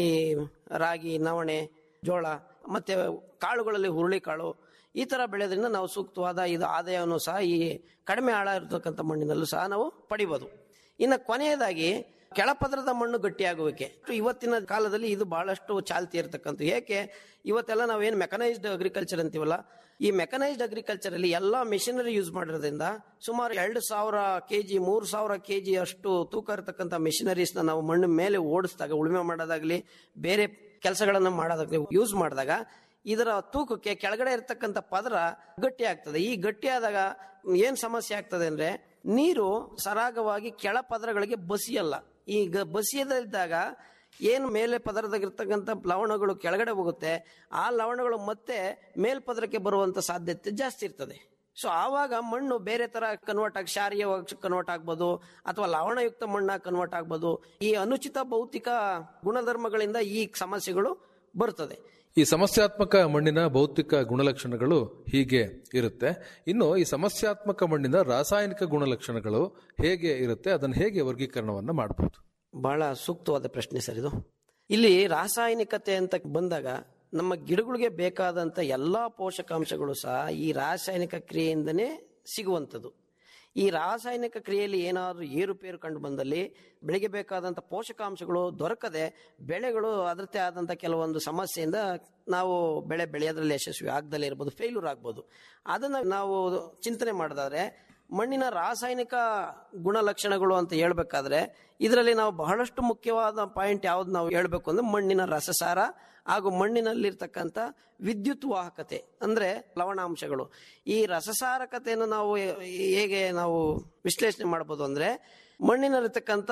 ರಾಗಿ ನವಣೆ ಜೋಳ ಮತ್ತೆ ಕಾಳುಗಳಲ್ಲಿ ಹುರುಳಿ ಕಾಳು ಈ ತರ ಬೆಳೆಯೋದ್ರಿಂದ ನಾವು ಸೂಕ್ತವಾದ ಇದು ಆದಾಯವನ್ನು ಸಹ ಈ ಕಡಿಮೆ ಆಳ ಇರತಕ್ಕಂಥ ಮಣ್ಣಿನಲ್ಲೂ ಸಹ ನಾವು ಪಡಿಬೋದು ಇನ್ನು ಕೊನೆಯದಾಗಿ ಕೆಳಪದರದ ಮಣ್ಣು ಗಟ್ಟಿಯಾಗುವಿಕೆ ಇವತ್ತಿನ ಕಾಲದಲ್ಲಿ ಇದು ಬಹಳಷ್ಟು ಚಾಲ್ತಿ ಇರತಕ್ಕಂಥ ಏಕೆ ಇವತ್ತೆಲ್ಲ ನಾವೇನು ಮೆಕನೈಸ್ಡ್ ಅಗ್ರಿಕಲ್ಚರ್ ಅಂತೀವಲ್ಲ ಈ ಮೆಕನೈಸ್ಡ್ ಅಗ್ರಿಕಲ್ಚರ್ ಅಲ್ಲಿ ಎಲ್ಲಾ ಮೆಷಿನರಿ ಯೂಸ್ ಮಾಡಿರೋದ್ರಿಂದ ಸುಮಾರು ಎರಡು ಸಾವಿರ ಕೆಜಿ ಮೂರು ಸಾವಿರ ಕೆಜಿ ಅಷ್ಟು ತೂಕ ಇರತಕ್ಕಂಥ ಮೆಷಿನರೀಸ್ ನಾವು ಮಣ್ಣು ಮೇಲೆ ಓಡಿಸಿದಾಗ ಉಳುಮೆ ಮಾಡೋದಾಗ್ಲಿ ಬೇರೆ ಕೆಲಸಗಳನ್ನು ಮಾಡೋದಾಗ್ಲಿ ಯೂಸ್ ಮಾಡಿದಾಗ ಇದರ ತೂಕಕ್ಕೆ ಕೆಳಗಡೆ ಇರತಕ್ಕಂಥ ಪದರ ಗಟ್ಟಿ ಆಗ್ತದೆ ಈ ಗಟ್ಟಿ ಆದಾಗ ಏನ್ ಸಮಸ್ಯೆ ಆಗ್ತದೆ ಅಂದ್ರೆ ನೀರು ಸರಾಗವಾಗಿ ಕೆಳ ಪದರಗಳಿಗೆ ಬಸಿಯಲ್ಲ ಈ ಗ- ಬಸಿಯದಿದ್ದಾಗ ಏನು ಮೇಲೆ ಪದರದಾಗಿರ್ತಕ್ಕಂಥ ಲವಣಗಳು ಕೆಳಗಡೆ ಹೋಗುತ್ತೆ ಆ ಲವಣಗಳು ಮತ್ತೆ ಮೇಲ್ಪದರಕ್ಕೆ ಬರುವಂತ ಸಾಧ್ಯತೆ ಜಾಸ್ತಿ ಇರ್ತದೆ ಸೊ ಆವಾಗ ಮಣ್ಣು ಬೇರೆ ತರ ಕನ್ವರ್ಟ್ ಆಗಿ ಕ್ಷಾರೀಯವಾಗಿ ಕನ್ವರ್ಟ್ ಆಗ್ಬೋದು ಅಥವಾ ಲವಣಯುಕ್ತ ಮಣ್ಣಾಗಿ ಕನ್ವರ್ಟ್ ಆಗ್ಬೋದು ಈ ಅನುಚಿತ ಭೌತಿಕ ಗುಣಧರ್ಮಗಳಿಂದ ಈ ಸಮಸ್ಯೆಗಳು ಬರ್ತದೆ ಈ ಸಮಸ್ಯಾತ್ಮಕ ಮಣ್ಣಿನ ಭೌತಿಕ ಗುಣಲಕ್ಷಣಗಳು ಹೀಗೆ ಇರುತ್ತೆ ಇನ್ನು ಈ ಸಮಸ್ಯಾತ್ಮಕ ಮಣ್ಣಿನ ರಾಸಾಯನಿಕ ಗುಣಲಕ್ಷಣಗಳು ಹೇಗೆ ಇರುತ್ತೆ ಅದನ್ನು ಹೇಗೆ ವರ್ಗೀಕರಣವನ್ನ ಮಾಡಬಹುದು ಬಹಳ ಸೂಕ್ತವಾದ ಪ್ರಶ್ನೆ ಸರ್ ಇದು ಇಲ್ಲಿ ರಾಸಾಯನಿಕತೆ ಅಂತ ಬಂದಾಗ ನಮ್ಮ ಗಿಡಗಳಿಗೆ ಬೇಕಾದಂತ ಎಲ್ಲಾ ಪೋಷಕಾಂಶಗಳು ಸಹ ಈ ರಾಸಾಯನಿಕ ಕ್ರಿಯೆಯಿಂದನೇ ಸಿಗುವಂಥದ್ದು ಈ ರಾಸಾಯನಿಕ ಕ್ರಿಯೆಯಲ್ಲಿ ಏನಾದರೂ ಏರುಪೇರು ಕಂಡು ಬಂದಲ್ಲಿ ಬೆಳೆಗೆ ಬೇಕಾದಂಥ ಪೋಷಕಾಂಶಗಳು ದೊರಕದೆ ಬೆಳೆಗಳು ಅದರದ್ದೇ ಆದಂಥ ಕೆಲವೊಂದು ಸಮಸ್ಯೆಯಿಂದ ನಾವು ಬೆಳೆ ಬೆಳೆಯೋದ್ರಲ್ಲಿ ಯಶಸ್ವಿ ಆಗ್ದಲೇ ಇರ್ಬೋದು ಫೇಲ್ಯೂರ್ ಆಗ್ಬೋದು ಅದನ್ನು ನಾವು ಚಿಂತನೆ ಮಾಡಿದಾದ್ರೆ ಮಣ್ಣಿನ ರಾಸಾಯನಿಕ ಗುಣಲಕ್ಷಣಗಳು ಅಂತ ಹೇಳ್ಬೇಕಾದ್ರೆ ಇದರಲ್ಲಿ ನಾವು ಬಹಳಷ್ಟು ಮುಖ್ಯವಾದ ಪಾಯಿಂಟ್ ಯಾವ್ದು ನಾವು ಹೇಳ್ಬೇಕು ಅಂದ್ರೆ ಮಣ್ಣಿನ ರಸಸಾರ ಹಾಗೂ ಮಣ್ಣಿನಲ್ಲಿರ್ತಕ್ಕಂಥ ವಿದ್ಯುತ್ ವಾಹಕತೆ ಅಂದ್ರೆ ಲವಣಾಂಶಗಳು ಈ ರಸಸಾರಕತೆಯನ್ನು ನಾವು ಹೇಗೆ ನಾವು ವಿಶ್ಲೇಷಣೆ ಮಾಡ್ಬೋದು ಅಂದ್ರೆ ಮಣ್ಣಿನಲ್ಲಿರ್ತಕ್ಕಂಥ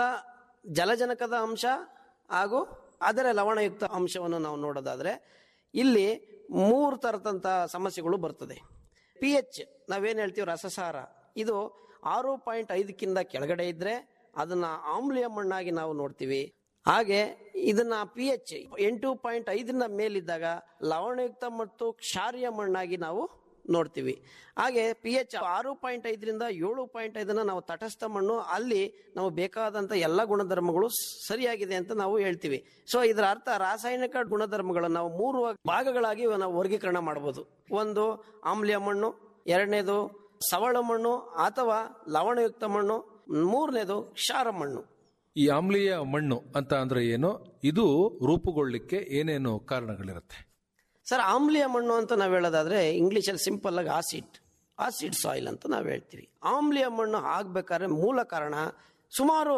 ಜಲಜನಕದ ಅಂಶ ಹಾಗೂ ಅದರ ಲವಣಯುಕ್ತ ಅಂಶವನ್ನು ನಾವು ನೋಡೋದಾದ್ರೆ ಇಲ್ಲಿ ಮೂರು ತರದಂತ ಸಮಸ್ಯೆಗಳು ಬರ್ತದೆ ಪಿ ಎಚ್ ನಾವೇನ್ ಹೇಳ್ತೀವಿ ರಸಸಾರ ಇದು ಆರು ಪಾಯಿಂಟ್ ಐದಕ್ಕಿಂತ ಕೆಳಗಡೆ ಇದ್ರೆ ಅದನ್ನ ಆಮ್ಲೀಯ ಮಣ್ಣಾಗಿ ನಾವು ನೋಡ್ತೀವಿ ಹಾಗೆ ಇದನ್ನ ಪಿ ಎಚ್ ಎಂಟು ಪಾಯಿಂಟ್ ಐದರಿಂದ ಮೇಲಿದ್ದಾಗ ಲವಣಯುಕ್ತ ಮತ್ತು ಕ್ಷಾರೀಯ ಮಣ್ಣಾಗಿ ನಾವು ನೋಡ್ತೀವಿ ಹಾಗೆ ಪಿ ಎಚ್ ಆರು ಪಾಯಿಂಟ್ ಐದರಿಂದ ಏಳು ಪಾಯಿಂಟ್ ಐದನ್ನ ನಾವು ತಟಸ್ಥ ಮಣ್ಣು ಅಲ್ಲಿ ನಾವು ಬೇಕಾದಂತ ಎಲ್ಲ ಗುಣಧರ್ಮಗಳು ಸರಿಯಾಗಿದೆ ಅಂತ ನಾವು ಹೇಳ್ತೀವಿ ಸೊ ಇದರ ಅರ್ಥ ರಾಸಾಯನಿಕ ಗುಣಧರ್ಮಗಳನ್ನು ನಾವು ಮೂರು ಭಾಗಗಳಾಗಿ ನಾವು ವರ್ಗೀಕರಣ ಮಾಡಬಹುದು ಒಂದು ಆಮ್ಲೀಯ ಮಣ್ಣು ಎರಡನೇದು ಸವಳ ಮಣ್ಣು ಅಥವಾ ಲವಣಯುಕ್ತ ಮಣ್ಣು ಮೂರನೇದು ಕ್ಷಾರ ಮಣ್ಣು ಈ ಆಮ್ಲೀಯ ಮಣ್ಣು ಅಂತ ಅಂದ್ರೆ ಏನು ಇದು ರೂಪುಗೊಳ್ಳಿಕ್ಕೆ ಏನೇನು ಕಾರಣಗಳಿರುತ್ತೆ ಸರ್ ಆಮ್ಲೀಯ ಮಣ್ಣು ಅಂತ ನಾವು ಹೇಳೋದಾದ್ರೆ ಇಂಗ್ಲಿಷಲ್ಲಿ ಸಿಂಪಲ್ ಆಗಿ ಆಸಿಡ್ ಆಸಿಡ್ ಸಾಯಿಲ್ ಅಂತ ನಾವು ಹೇಳ್ತೀವಿ ಆಮ್ಲೀಯ ಮಣ್ಣು ಆಗ್ಬೇಕಾದ್ರೆ ಮೂಲ ಕಾರಣ ಸುಮಾರು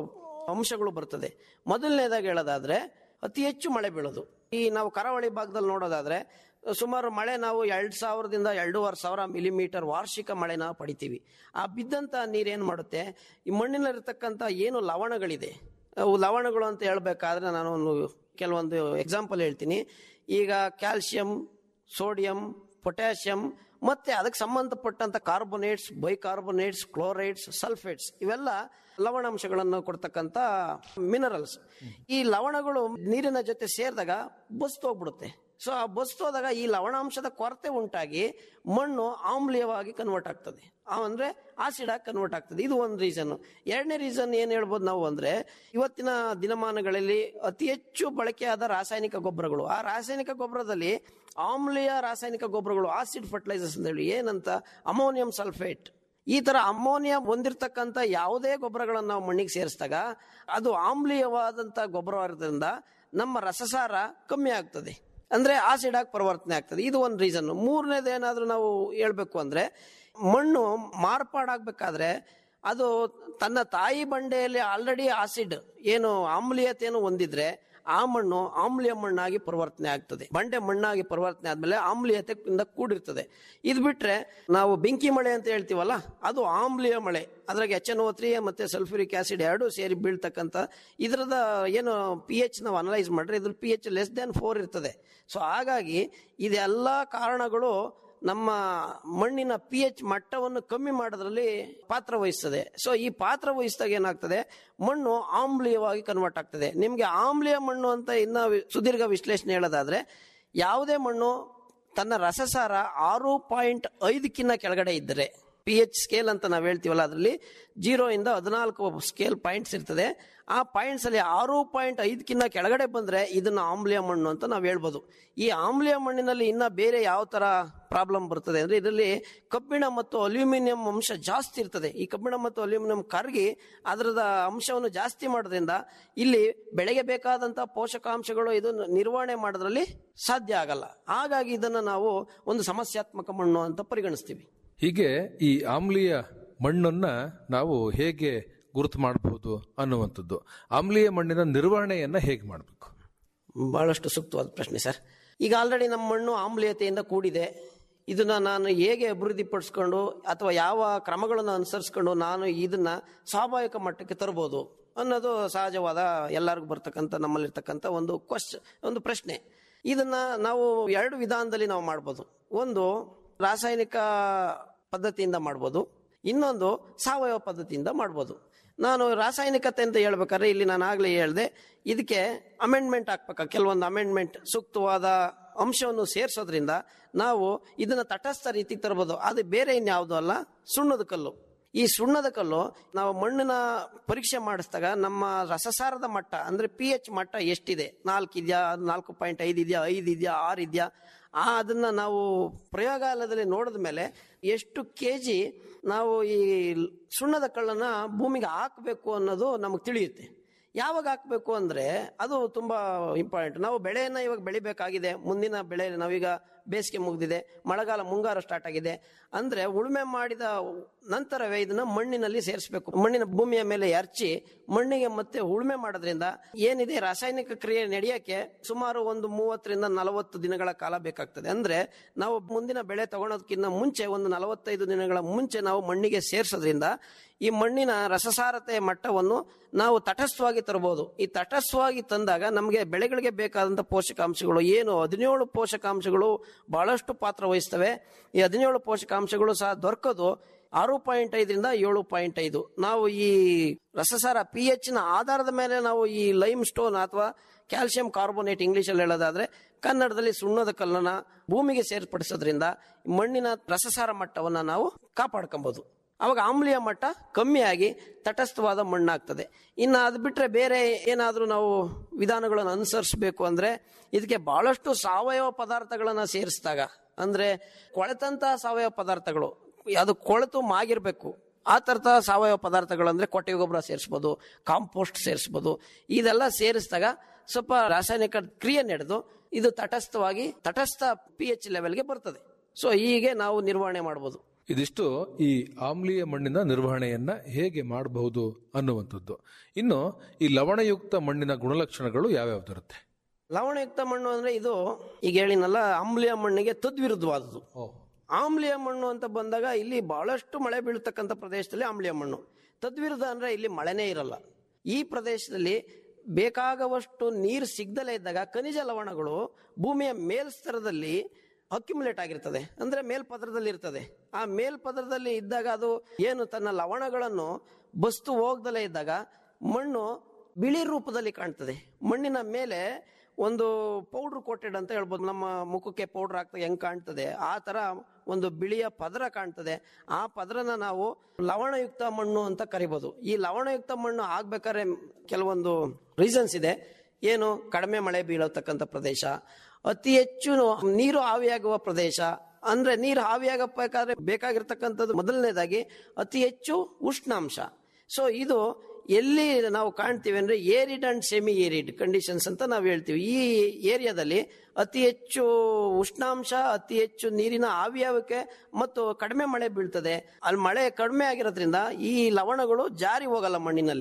ಅಂಶಗಳು ಬರ್ತದೆ ಮೊದಲನೇದಾಗಿ ಹೇಳೋದಾದ್ರೆ ಅತಿ ಹೆಚ್ಚು ಮಳೆ ಬೀಳೋದು ಈ ನಾವು ಕರಾವಳಿ ಭಾಗದಲ್ಲಿ ನೋಡೋದಾದ್ರೆ ಸುಮಾರು ಮಳೆ ನಾವು ಎರಡ್ ಸಾವಿರದಿಂದ ಎರಡೂವರೆ ಸಾವಿರ ಮಿಲಿಮೀಟರ್ ವಾರ್ಷಿಕ ಮಳೆ ನಾವು ಪಡಿತೀವಿ ಆ ಬಿದ್ದಂತ ನೀರೇನ್ ಮಾಡುತ್ತೆ ಈ ಮಣ್ಣಿನಲ್ಲಿರ್ತಕ್ಕಂಥ ಏನು ಲವಣಗಳಿದೆ ಅವು ಲವಣಗಳು ಅಂತ ಹೇಳ್ಬೇಕಾದ್ರೆ ನಾನು ಒಂದು ಕೆಲವೊಂದು ಎಕ್ಸಾಂಪಲ್ ಹೇಳ್ತೀನಿ ಈಗ ಕ್ಯಾಲ್ಸಿಯಂ ಸೋಡಿಯಂ ಪೊಟ್ಯಾಷಿಯಂ ಮತ್ತೆ ಅದಕ್ಕೆ ಸಂಬಂಧಪಟ್ಟಂತ ಕಾರ್ಬೋನೇಟ್ಸ್ ಬೈಕಾರ್ಬೋನೇಟ್ಸ್ ಕ್ಲೋರೈಡ್ಸ್ ಸಲ್ಫೇಟ್ಸ್ ಇವೆಲ್ಲ ಲವಣಾಂಶಗಳನ್ನು ಕೊಡ್ತಕ್ಕಂತ ಮಿನರಲ್ಸ್ ಈ ಲವಣಗಳು ನೀರಿನ ಜೊತೆ ಸೇರಿದಾಗ ಬಸ್ತು ಹೋಗ್ಬಿಡುತ್ತೆ ಸೊ ಆ ಬಸ್ತು ಹೋದಾಗ ಈ ಲವಣಾಂಶದ ಕೊರತೆ ಉಂಟಾಗಿ ಮಣ್ಣು ಆಮ್ಲೀಯವಾಗಿ ಕನ್ವರ್ಟ್ ಆಗ್ತದೆ ಆ ಅಂದ್ರೆ ಆಸಿಡ್ ಆಗಿ ಕನ್ವರ್ಟ್ ಆಗ್ತದೆ ಇದು ಒಂದು ರೀಸನ್ ಎರಡನೇ ರೀಸನ್ ಏನ್ ಹೇಳ್ಬೋದು ನಾವು ಅಂದ್ರೆ ಇವತ್ತಿನ ದಿನಮಾನಗಳಲ್ಲಿ ಅತಿ ಹೆಚ್ಚು ಬಳಕೆಯಾದ ರಾಸಾಯನಿಕ ಗೊಬ್ಬರಗಳು ಆ ರಾಸಾಯನಿಕ ಗೊಬ್ಬರದಲ್ಲಿ ಆಮ್ಲೀಯ ರಾಸಾಯನಿಕ ಗೊಬ್ಬರಗಳು ಆಸಿಡ್ ಫರ್ಟಿಲೈಸರ್ಸ್ ಅಂತ ಹೇಳಿ ಏನಂತ ಅಮೋನಿಯಂ ಸಲ್ಫೇಟ್ ಈ ತರ ಅಮೋನಿಯಾ ಹೊಂದಿರತಕ್ಕಂತ ಯಾವುದೇ ಗೊಬ್ಬರಗಳನ್ನು ನಾವು ಮಣ್ಣಿಗೆ ಸೇರಿಸಿದಾಗ ಅದು ಆಮ್ಲೀಯವಾದಂತ ಗೊಬ್ಬರವಾಗಿರೋದ್ರಿಂದ ನಮ್ಮ ರಸಸಾರ ಕಮ್ಮಿ ಆಗ್ತದೆ ಅಂದ್ರೆ ಆಸಿಡ್ ಆಗಿ ಪರಿವರ್ತನೆ ಆಗ್ತದೆ ಇದು ಒಂದು ರೀಸನ್ ಮೂರನೇದು ಏನಾದ್ರೂ ನಾವು ಹೇಳ್ಬೇಕು ಅಂದ್ರೆ ಮಣ್ಣು ಮಾರ್ಪಾಡಾಗಬೇಕಾದ್ರೆ ಅದು ತನ್ನ ತಾಯಿ ಬಂಡೆಯಲ್ಲಿ ಆಲ್ರೆಡಿ ಆಸಿಡ್ ಏನು ಆಮ್ಲೀಯತೆಯನ್ನು ಹೊಂದಿದ್ರೆ ಆ ಮಣ್ಣು ಆಮ್ಲೀಯ ಮಣ್ಣಾಗಿ ಪರಿವರ್ತನೆ ಆಗ್ತದೆ ಬಂಡೆ ಮಣ್ಣಾಗಿ ಪರಿವರ್ತನೆ ಆದ್ಮೇಲೆ ಆಮ್ಲೀಯತೆಯಿಂದ ಕೂಡಿರ್ತದೆ ಇದು ಬಿಟ್ರೆ ನಾವು ಬೆಂಕಿ ಮಳೆ ಅಂತ ಹೇಳ್ತೀವಲ್ಲ ಅದು ಆಮ್ಲೀಯ ಮಳೆ ಅದ್ರಾಗ ಎಚ್ ಎನ್ ಓ ತ್ರೀ ಮತ್ತೆ ಸಲ್ಫ್ಯೂರಿಕ್ ಆಸಿಡ್ ಎರಡು ಸೇರಿ ಬೀಳ್ತಕ್ಕಂಥ ಇದರದ ಏನು ಪಿ ಎಚ್ ನಾವು ಅನಲೈಸ್ ಮಾಡ್ರೆ ಇದ್ರ P H less then four ಇರ್ತದೆ ಸೊ ಹಾಗಾಗಿ ಇದೆಲ್ಲ ಕಾರಣಗಳು ನಮ್ಮ ಮಣ್ಣಿನ ಪಿ ಎಚ್ ಮಟ್ಟವನ್ನು ಕಮ್ಮಿ ಮಾಡೋದ್ರಲ್ಲಿ ಪಾತ್ರ ವಹಿಸ್ತದೆ ಸೊ ಈ ಪಾತ್ರ ವಹಿಸಿದಾಗ ಏನಾಗ್ತದೆ ಮಣ್ಣು ಆಮ್ಲೀಯವಾಗಿ ಕನ್ವರ್ಟ್ ಆಗ್ತದೆ ನಿಮಗೆ ಆಮ್ಲೀಯ ಮಣ್ಣು ಅಂತ ಇನ್ನ ವಿ- ಸುದೀರ್ಘ ವಿಶ್ಲೇಷಣೆ ಹೇಳೋದಾದ್ರೆ ಯಾವುದೇ ಮಣ್ಣು ತನ್ನ ರಸಸಾರ ಆರು ಪಾಯಿಂಟ್ ಐದಕ್ಕಿಂತ ಕೆಳಗಡೆ ಇದ್ದರೆ ಪಿ ಎಚ್ ಸ್ಕೇಲ್ ಅಂತ ನಾವು ಹೇಳ್ತೀವಲ್ಲ ಅದರಲ್ಲಿ ಜೀರೋ ಇಂದ ಹದಿನಾಲ್ಕು ಸ್ಕೇಲ್ ಪಾಯಿಂಟ್ಸ್ ಇರ್ತದೆ ಆ ಪಾಯಿಂಟ್ಸ್ ಅಲ್ಲಿ ಆರು ಪಾಯಿಂಟ್ ಐದಕ್ಕಿಂತ ಕೆಳಗಡೆ ಬಂದ್ರೆ ಇದನ್ನ ಆಮ್ಲೀಯ ಮಣ್ಣು ಅಂತ ನಾವು ಹೇಳ್ಬೋದು ಈ ಆಮ್ಲೀಯ ಮಣ್ಣಿನಲ್ಲಿ ಇನ್ನ ಬೇರೆ ಯಾವ ತರ ಪ್ರಾಬ್ಲಮ್ ಬರ್ತದೆ ಅಂದ್ರೆ ಇದರಲ್ಲಿ ಕಬ್ಬಿಣ ಮತ್ತು ಅಲ್ಯೂಮಿನಿಯಂ ಅಂಶ ಜಾಸ್ತಿ ಇರ್ತದೆ ಈ ಕಬ್ಬಿಣ ಮತ್ತು ಅಲ್ಯೂಮಿನಿಯಂ ಕರಗಿ ಅದರದ ಅಂಶವನ್ನು ಜಾಸ್ತಿ ಮಾಡೋದ್ರಿಂದ ಇಲ್ಲಿ ಬೆಳೆಗೆ ಬೇಕಾದಂತ ಪೋಷಕಾಂಶಗಳು ಇದು ನಿರ್ವಹಣೆ ಮಾಡೋದ್ರಲ್ಲಿ ಸಾಧ್ಯ ಆಗಲ್ಲ ಹಾಗಾಗಿ ಇದನ್ನ ನಾವು ಒಂದು ಸಮಸ್ಯಾತ್ಮಕ ಮಣ್ಣು ಅಂತ ಪರಿಗಣಿಸ್ತೀವಿ ಹೀಗೆ ಈ ಆಮ್ಲೀಯ ಮಣ್ಣನ್ನ ನಾವು ಹೇಗೆ ಗುರುತು ಮಾಡಬಹುದು ಅನ್ನುವಂಥದ್ದು ಆಮ್ಲೀಯ ಮಣ್ಣಿನ ನಿರ್ವಹಣೆಯನ್ನ ಹೇಗೆ ಮಾಡಬೇಕು ಬಹಳಷ್ಟು ಸೂಕ್ತವಾದ ಪ್ರಶ್ನೆ ಸರ್ ಈಗ ಆಲ್ರೆಡಿ ನಮ್ಮ ಮಣ್ಣು ಆಮ್ಲೀಯತೆಯಿಂದ ಕೂಡಿದೆ ಇದನ್ನ ನಾನು ಹೇಗೆ ಅಭಿವೃದ್ಧಿಪಡಿಸ್ಕೊಂಡು ಅಥವಾ ಯಾವ ಕ್ರಮಗಳನ್ನು ಅನುಸರಿಸ್ಕೊಂಡು ನಾನು ಇದನ್ನ ಸ್ವಾಭಾವಿಕ ಮಟ್ಟಕ್ಕೆ ತರಬಹುದು ಅನ್ನೋದು ಸಹಜವಾದ ಎಲ್ಲರಿಗೂ ಬರ್ತಕ್ಕಂಥ ನಮ್ಮಲ್ಲಿರ್ತಕ್ಕಂಥ ಒಂದು ಕ್ವಶ್ ಒಂದು ಪ್ರಶ್ನೆ ಇದನ್ನ ನಾವು ಎರಡು ವಿಧಾನದಲ್ಲಿ ನಾವು ಮಾಡ್ಬೋದು ಒಂದು ರಾಸಾಯನಿಕ ಪದ್ಧತಿಯಿಂದ ಮಾಡ್ಬೋದು ಇನ್ನೊಂದು ಸಾವಯವ ಪದ್ಧತಿಯಿಂದ ಮಾಡ್ಬೋದು ನಾನು ರಾಸಾಯನಿಕತೆ ಅಂತ ಹೇಳ್ಬೇಕಾದ್ರೆ ಇಲ್ಲಿ ನಾನು ಆಗ್ಲೇ ಹೇಳಿದೆ ಇದಕ್ಕೆ ಅಮೆಂಡ್ಮೆಂಟ್ ಹಾಕ್ಬೇಕ ಕೆಲವೊಂದು ಅಮೆಂಡ್ಮೆಂಟ್ ಸೂಕ್ತವಾದ ಅಂಶವನ್ನು ಸೇರಿಸೋದ್ರಿಂದ ನಾವು ಇದನ್ನ ತಟಸ್ಥ ರೀತಿಗೆ ತರಬಹುದು ಅದು ಬೇರೆ ಇನ್ಯಾವುದೂ ಅಲ್ಲ ಸುಣ್ಣದ ಕಲ್ಲು ಈ ಸುಣ್ಣದ ಕಲ್ಲು ನಾವು ಮಣ್ಣಿನ ಪರೀಕ್ಷೆ ಮಾಡಿಸಿದಾಗ ನಮ್ಮ ರಸಸಾರದ ಮಟ್ಟ ಅಂದ್ರೆ ಪಿ ಎಚ್ ಮಟ್ಟ ಎಷ್ಟಿದೆ ನಾಲ್ಕು ಇದೆಯಾ ನಾಲ್ಕು ಪಾಯಿಂಟ್ ಐದು ಇದೆಯಾ ಐದು ಇದೆಯಾ ಆರು ಇದೆಯಾ ಆ ಅದನ್ನ ನಾವು ಪ್ರಯೋಗಾಲಯದಲ್ಲಿ ನೋಡಿದ ಮೇಲೆ ಎಷ್ಟು ಕೆ ಜಿ ನಾವು ಈ ಸುಣ್ಣದ ಕಳ್ಳನ್ನ ಭೂಮಿಗೆ ಹಾಕಬೇಕು ಅನ್ನೋದು ನಮಗೆ ತಿಳಿಯುತ್ತೆ ಯಾವಾಗ ಹಾಕಬೇಕು ಅಂದ್ರೆ ಅದು ತುಂಬಾ ಇಂಪಾರ್ಟೆಂಟ್ ನಾವು ಬೆಳೆಯನ್ನ ಇವಾಗ ಬೆಳಿಬೇಕಾಗಿದೆ ಮುಂದಿನ ಬೆಳೆ ನಾವೀಗ ಬೇಸಿಗೆ ಮುಗ್ದಿದೆ ಮಳೆಗಾಲ ಮುಂಗಾರು ಸ್ಟಾರ್ಟ್ ಆಗಿದೆ ಅಂದ್ರೆ ಉಳುಮೆ ಮಾಡಿದ ನಂತರವೇ ಇದನ್ನ ಮಣ್ಣಿನಲ್ಲಿ ಸೇರಿಸಬೇಕು ಮಣ್ಣಿನ ಭೂಮಿಯ ಮೇಲೆ ಎರಚಿ ಮಣ್ಣಿಗೆ ಮತ್ತೆ ಉಳುಮೆ ಮಾಡೋದ್ರಿಂದ ಏನಿದೆ ರಾಸಾಯನಿಕ ಕ್ರಿಯೆ ನಡೆಯಕ್ಕೆ ಸುಮಾರು ಒಂದು ಮೂವತ್ತರಿಂದ ನಲವತ್ತು ದಿನಗಳ ಕಾಲ ಬೇಕಾಗ್ತದೆ ಅಂದ್ರೆ ನಾವು ಮುಂದಿನ ಬೆಳೆ ತಗೊಳೋದಕ್ಕಿಂತ ಮುಂಚೆ ಒಂದು ನಲವತ್ತೈದು ದಿನಗಳ ಮುಂಚೆ ನಾವು ಮಣ್ಣಿಗೆ ಸೇರಿಸೋದ್ರಿಂದ ಈ ಮಣ್ಣಿನ ರಸಸಾರತೆ ಮಟ್ಟವನ್ನು ನಾವು ತಟಸ್ಥವಾಗಿ ತರಬಹುದು ಈ ತಟಸ್ಥವಾಗಿ ತಂದಾಗ ನಮಗೆ ಬೆಳೆಗಳಿಗೆ ಬೇಕಾದಂತ ಪೋಷಕಾಂಶಗಳು ಏನು ಹದಿನೇಳು ಪೋಷಕಾಂಶಗಳು ಬಹಳಷ್ಟು ಪಾತ್ರ ವಹಿಸ್ತವೆ ಈ ಹದಿನೇಳು ಪೋಷಕಾಂಶಗಳು ಸಹ ದೊರಕೋದು ಆರು ಪಾಯಿಂಟ್ ಐದರಿಂದ ಏಳು ಪಾಯಿಂಟ್ ಐದು ನಾವು ಈ ರಸಸಾರ ಪಿ ಎಚ್ ನ ಆಧಾರದ ಮೇಲೆ ನಾವು ಈ ಲೈಮ್ ಸ್ಟೋನ್ ಅಥವಾ ಕ್ಯಾಲ್ಸಿಯಂ ಕಾರ್ಬೋನೇಟ್ ಇಂಗ್ಲಿಷ್ ಅಲ್ಲಿ ಹೇಳೋದಾದ್ರೆ ಕನ್ನಡದಲ್ಲಿ ಸುಣ್ಣದ ಕಲ್ಲನ್ನ ಭೂಮಿಗೆ ಸೇರ್ಪಡಿಸೋದ್ರಿಂದ ಮಣ್ಣಿನ ರಸಸಾರ ಮಟ್ಟವನ್ನ ನಾವು ಕಾಪಾಡ್ಕೊಬಹುದು ಅವಾಗ ಆಮ್ಲೀಯ ಮಟ್ಟ ಕಮ್ಮಿಯಾಗಿ ತಟಸ್ಥವಾದ ಮಣ್ಣಾಗ್ತದೆ ಇನ್ನು ಅದು ಬಿಟ್ರೆ ಬೇರೆ ಏನಾದರೂ ನಾವು ವಿಧಾನಗಳನ್ನು ಅನುಸರಿಸಬೇಕು ಅಂದ್ರೆ ಇದಕ್ಕೆ ಬಹಳಷ್ಟು ಸಾವಯವ ಪದಾರ್ಥಗಳನ್ನ ಸೇರಿಸಿದಾಗ ಅಂದ್ರೆ ಕೊಳೆತಂತ ಸಾವಯವ ಪದಾರ್ಥಗಳು ಅದು ಕೊಳೆತು ಮಾಗಿರ್ಬೇಕು ಆ ತರದ ಸಾವಯವ ಪದಾರ್ಥಗಳು ಅಂದ್ರೆ ಕೊಟ್ಟಿಗೆ ಗೊಬ್ಬರ ಸೇರಿಸ್ಬೋದು ಕಾಂಪೋಸ್ಟ್ ಸೇರಿಸ್ಬೋದು ಇದೆಲ್ಲ ಸೇರಿಸಿದಾಗ ಸ್ವಲ್ಪ ರಾಸಾಯನಿಕ ಕ್ರಿಯೆ ನಡೆದು ಇದು ತಟಸ್ಥವಾಗಿ ತಟಸ್ಥ ಪಿ ಎಚ್ ಲೆವೆಲ್ಗೆ ಬರ್ತದೆ ಸೊ ಹೀಗೆ ನಾವು ನಿರ್ವಹಣೆ ಮಾಡ್ಬೋದು ಇದಿಷ್ಟು ಈ ಆಮ್ಲೀಯ ಮಣ್ಣಿನ ನಿರ್ವಹಣೆಯನ್ನ ಹೇಗೆ ಮಾಡಬಹುದು ಅನ್ನುವಂಥದ್ದು ಇನ್ನು ಈ ಲವಣಯುಕ್ತ ಮಣ್ಣಿನ ಗುಣಲಕ್ಷಣಗಳು ಯಾವ್ಯಾವ್ದಿರುತ್ತೆ ಲವಣಯುಕ್ತ ಮಣ್ಣು ಅಂದ್ರೆ ಇದು ಈಗ ಹೇಳಿನಲ್ಲ ಆಮ್ಲೀಯ ಮಣ್ಣಿಗೆ ತದ್ವಿರುದ್ಧವಾದದ್ದು ಆಮ್ಲೀಯ ಮಣ್ಣು ಅಂತ ಬಂದಾಗ ಇಲ್ಲಿ ಬಹಳಷ್ಟು ಮಳೆ ಬೀಳ್ತಕ್ಕಂಥ ಪ್ರದೇಶದಲ್ಲಿ ಆಮ್ಲೀಯ ಮಣ್ಣು ತದ್ವಿರುದ್ಧ ಅಂದ್ರೆ ಇಲ್ಲಿ ಮಳೆನೇ ಇರಲ್ಲ ಈ ಪ್ರದೇಶದಲ್ಲಿ ಬೇಕಾಗವಷ್ಟು ನೀರು ಸಿಗ್ದಲೇ ಇದ್ದಾಗ ಖನಿಜ ಲವಣಗಳು ಭೂಮಿಯ ಮೇಲ್ಸ್ತರದಲ್ಲಿ ಅಕ್ಯುಮುಲೇಟ್ ಆಗಿರ್ತದೆ ಅಂದ್ರೆ ಮೇಲ್ಪದರದಲ್ಲಿ ಇರ್ತದೆ ಆ ಮೇಲ್ಪದರದಲ್ಲಿ ಇದ್ದಾಗ ಅದು ಏನು ತನ್ನ ಲವಣಗಳನ್ನು ಬಸ್ತು ಹೋಗ್ದಲೇ ಇದ್ದಾಗ ಮಣ್ಣು ಬಿಳಿ ರೂಪದಲ್ಲಿ ಕಾಣ್ತದೆ ಮಣ್ಣಿನ ಮೇಲೆ ಒಂದು ಪೌಡ್ರ್ ಕೋಟೆಡ್ ಅಂತ ಹೇಳ್ಬೋದು ನಮ್ಮ ಮುಖಕ್ಕೆ ಪೌಡ್ರ್ ಹಾಕ್ತಾ ಹೆಂಗ್ ಕಾಣ್ತದೆ ಆ ತರ ಒಂದು ಬಿಳಿಯ ಪದರ ಕಾಣ್ತದೆ ಆ ಪದರನ ನಾವು ಲವಣಯುಕ್ತ ಮಣ್ಣು ಅಂತ ಕರಿಬೋದು ಈ ಲವಣಯುಕ್ತ ಮಣ್ಣು ಆಗ್ಬೇಕಾದ್ರೆ ಕೆಲವೊಂದು ರೀಸನ್ಸ್ ಇದೆ ಏನು ಕಡಿಮೆ ಮಳೆ ಬೀಳತಕ್ಕಂಥ ಪ್ರದೇಶ ಅತಿ ಹೆಚ್ಚು ನೀರು ಆವಿಯಾಗುವ ಪ್ರದೇಶ ಅಂದ್ರೆ ನೀರು ಆವಿಯಾಗಬೇಕಾದ್ರೆ ಬೇಕಾಗಿರ್ತಕ್ಕಂಥದ್ದು ಮೊದಲನೇದಾಗಿ ಅತಿ ಹೆಚ್ಚು ಉಷ್ಣಾಂಶ ಸೊ ಇದು ಎಲ್ಲಿ ನಾವು ಕಾಣ್ತೀವಿ ಅಂದ್ರೆ arid and semi arid conditions ಅಂತ ನಾವು ಹೇಳ್ತೀವಿ ಈ ಏರಿಯಾದಲ್ಲಿ ಅತಿ ಹೆಚ್ಚು ಉಷ್ಣಾಂಶ ಅತಿ ಹೆಚ್ಚು ನೀರಿನ ಆವಿಯಾವಿಕೆ ಮತ್ತು ಕಡಿಮೆ ಮಳೆ ಬೀಳ್ತದೆ ಅಲ್ಲಿ ಮಳೆ ಕಡಿಮೆ ಆಗಿರೋದ್ರಿಂದ ಈ ಲವಣಗಳು ಜಾರಿ ಹೋಗಲ್ಲ ಮಣ್ಣಿನಲ್ಲಿ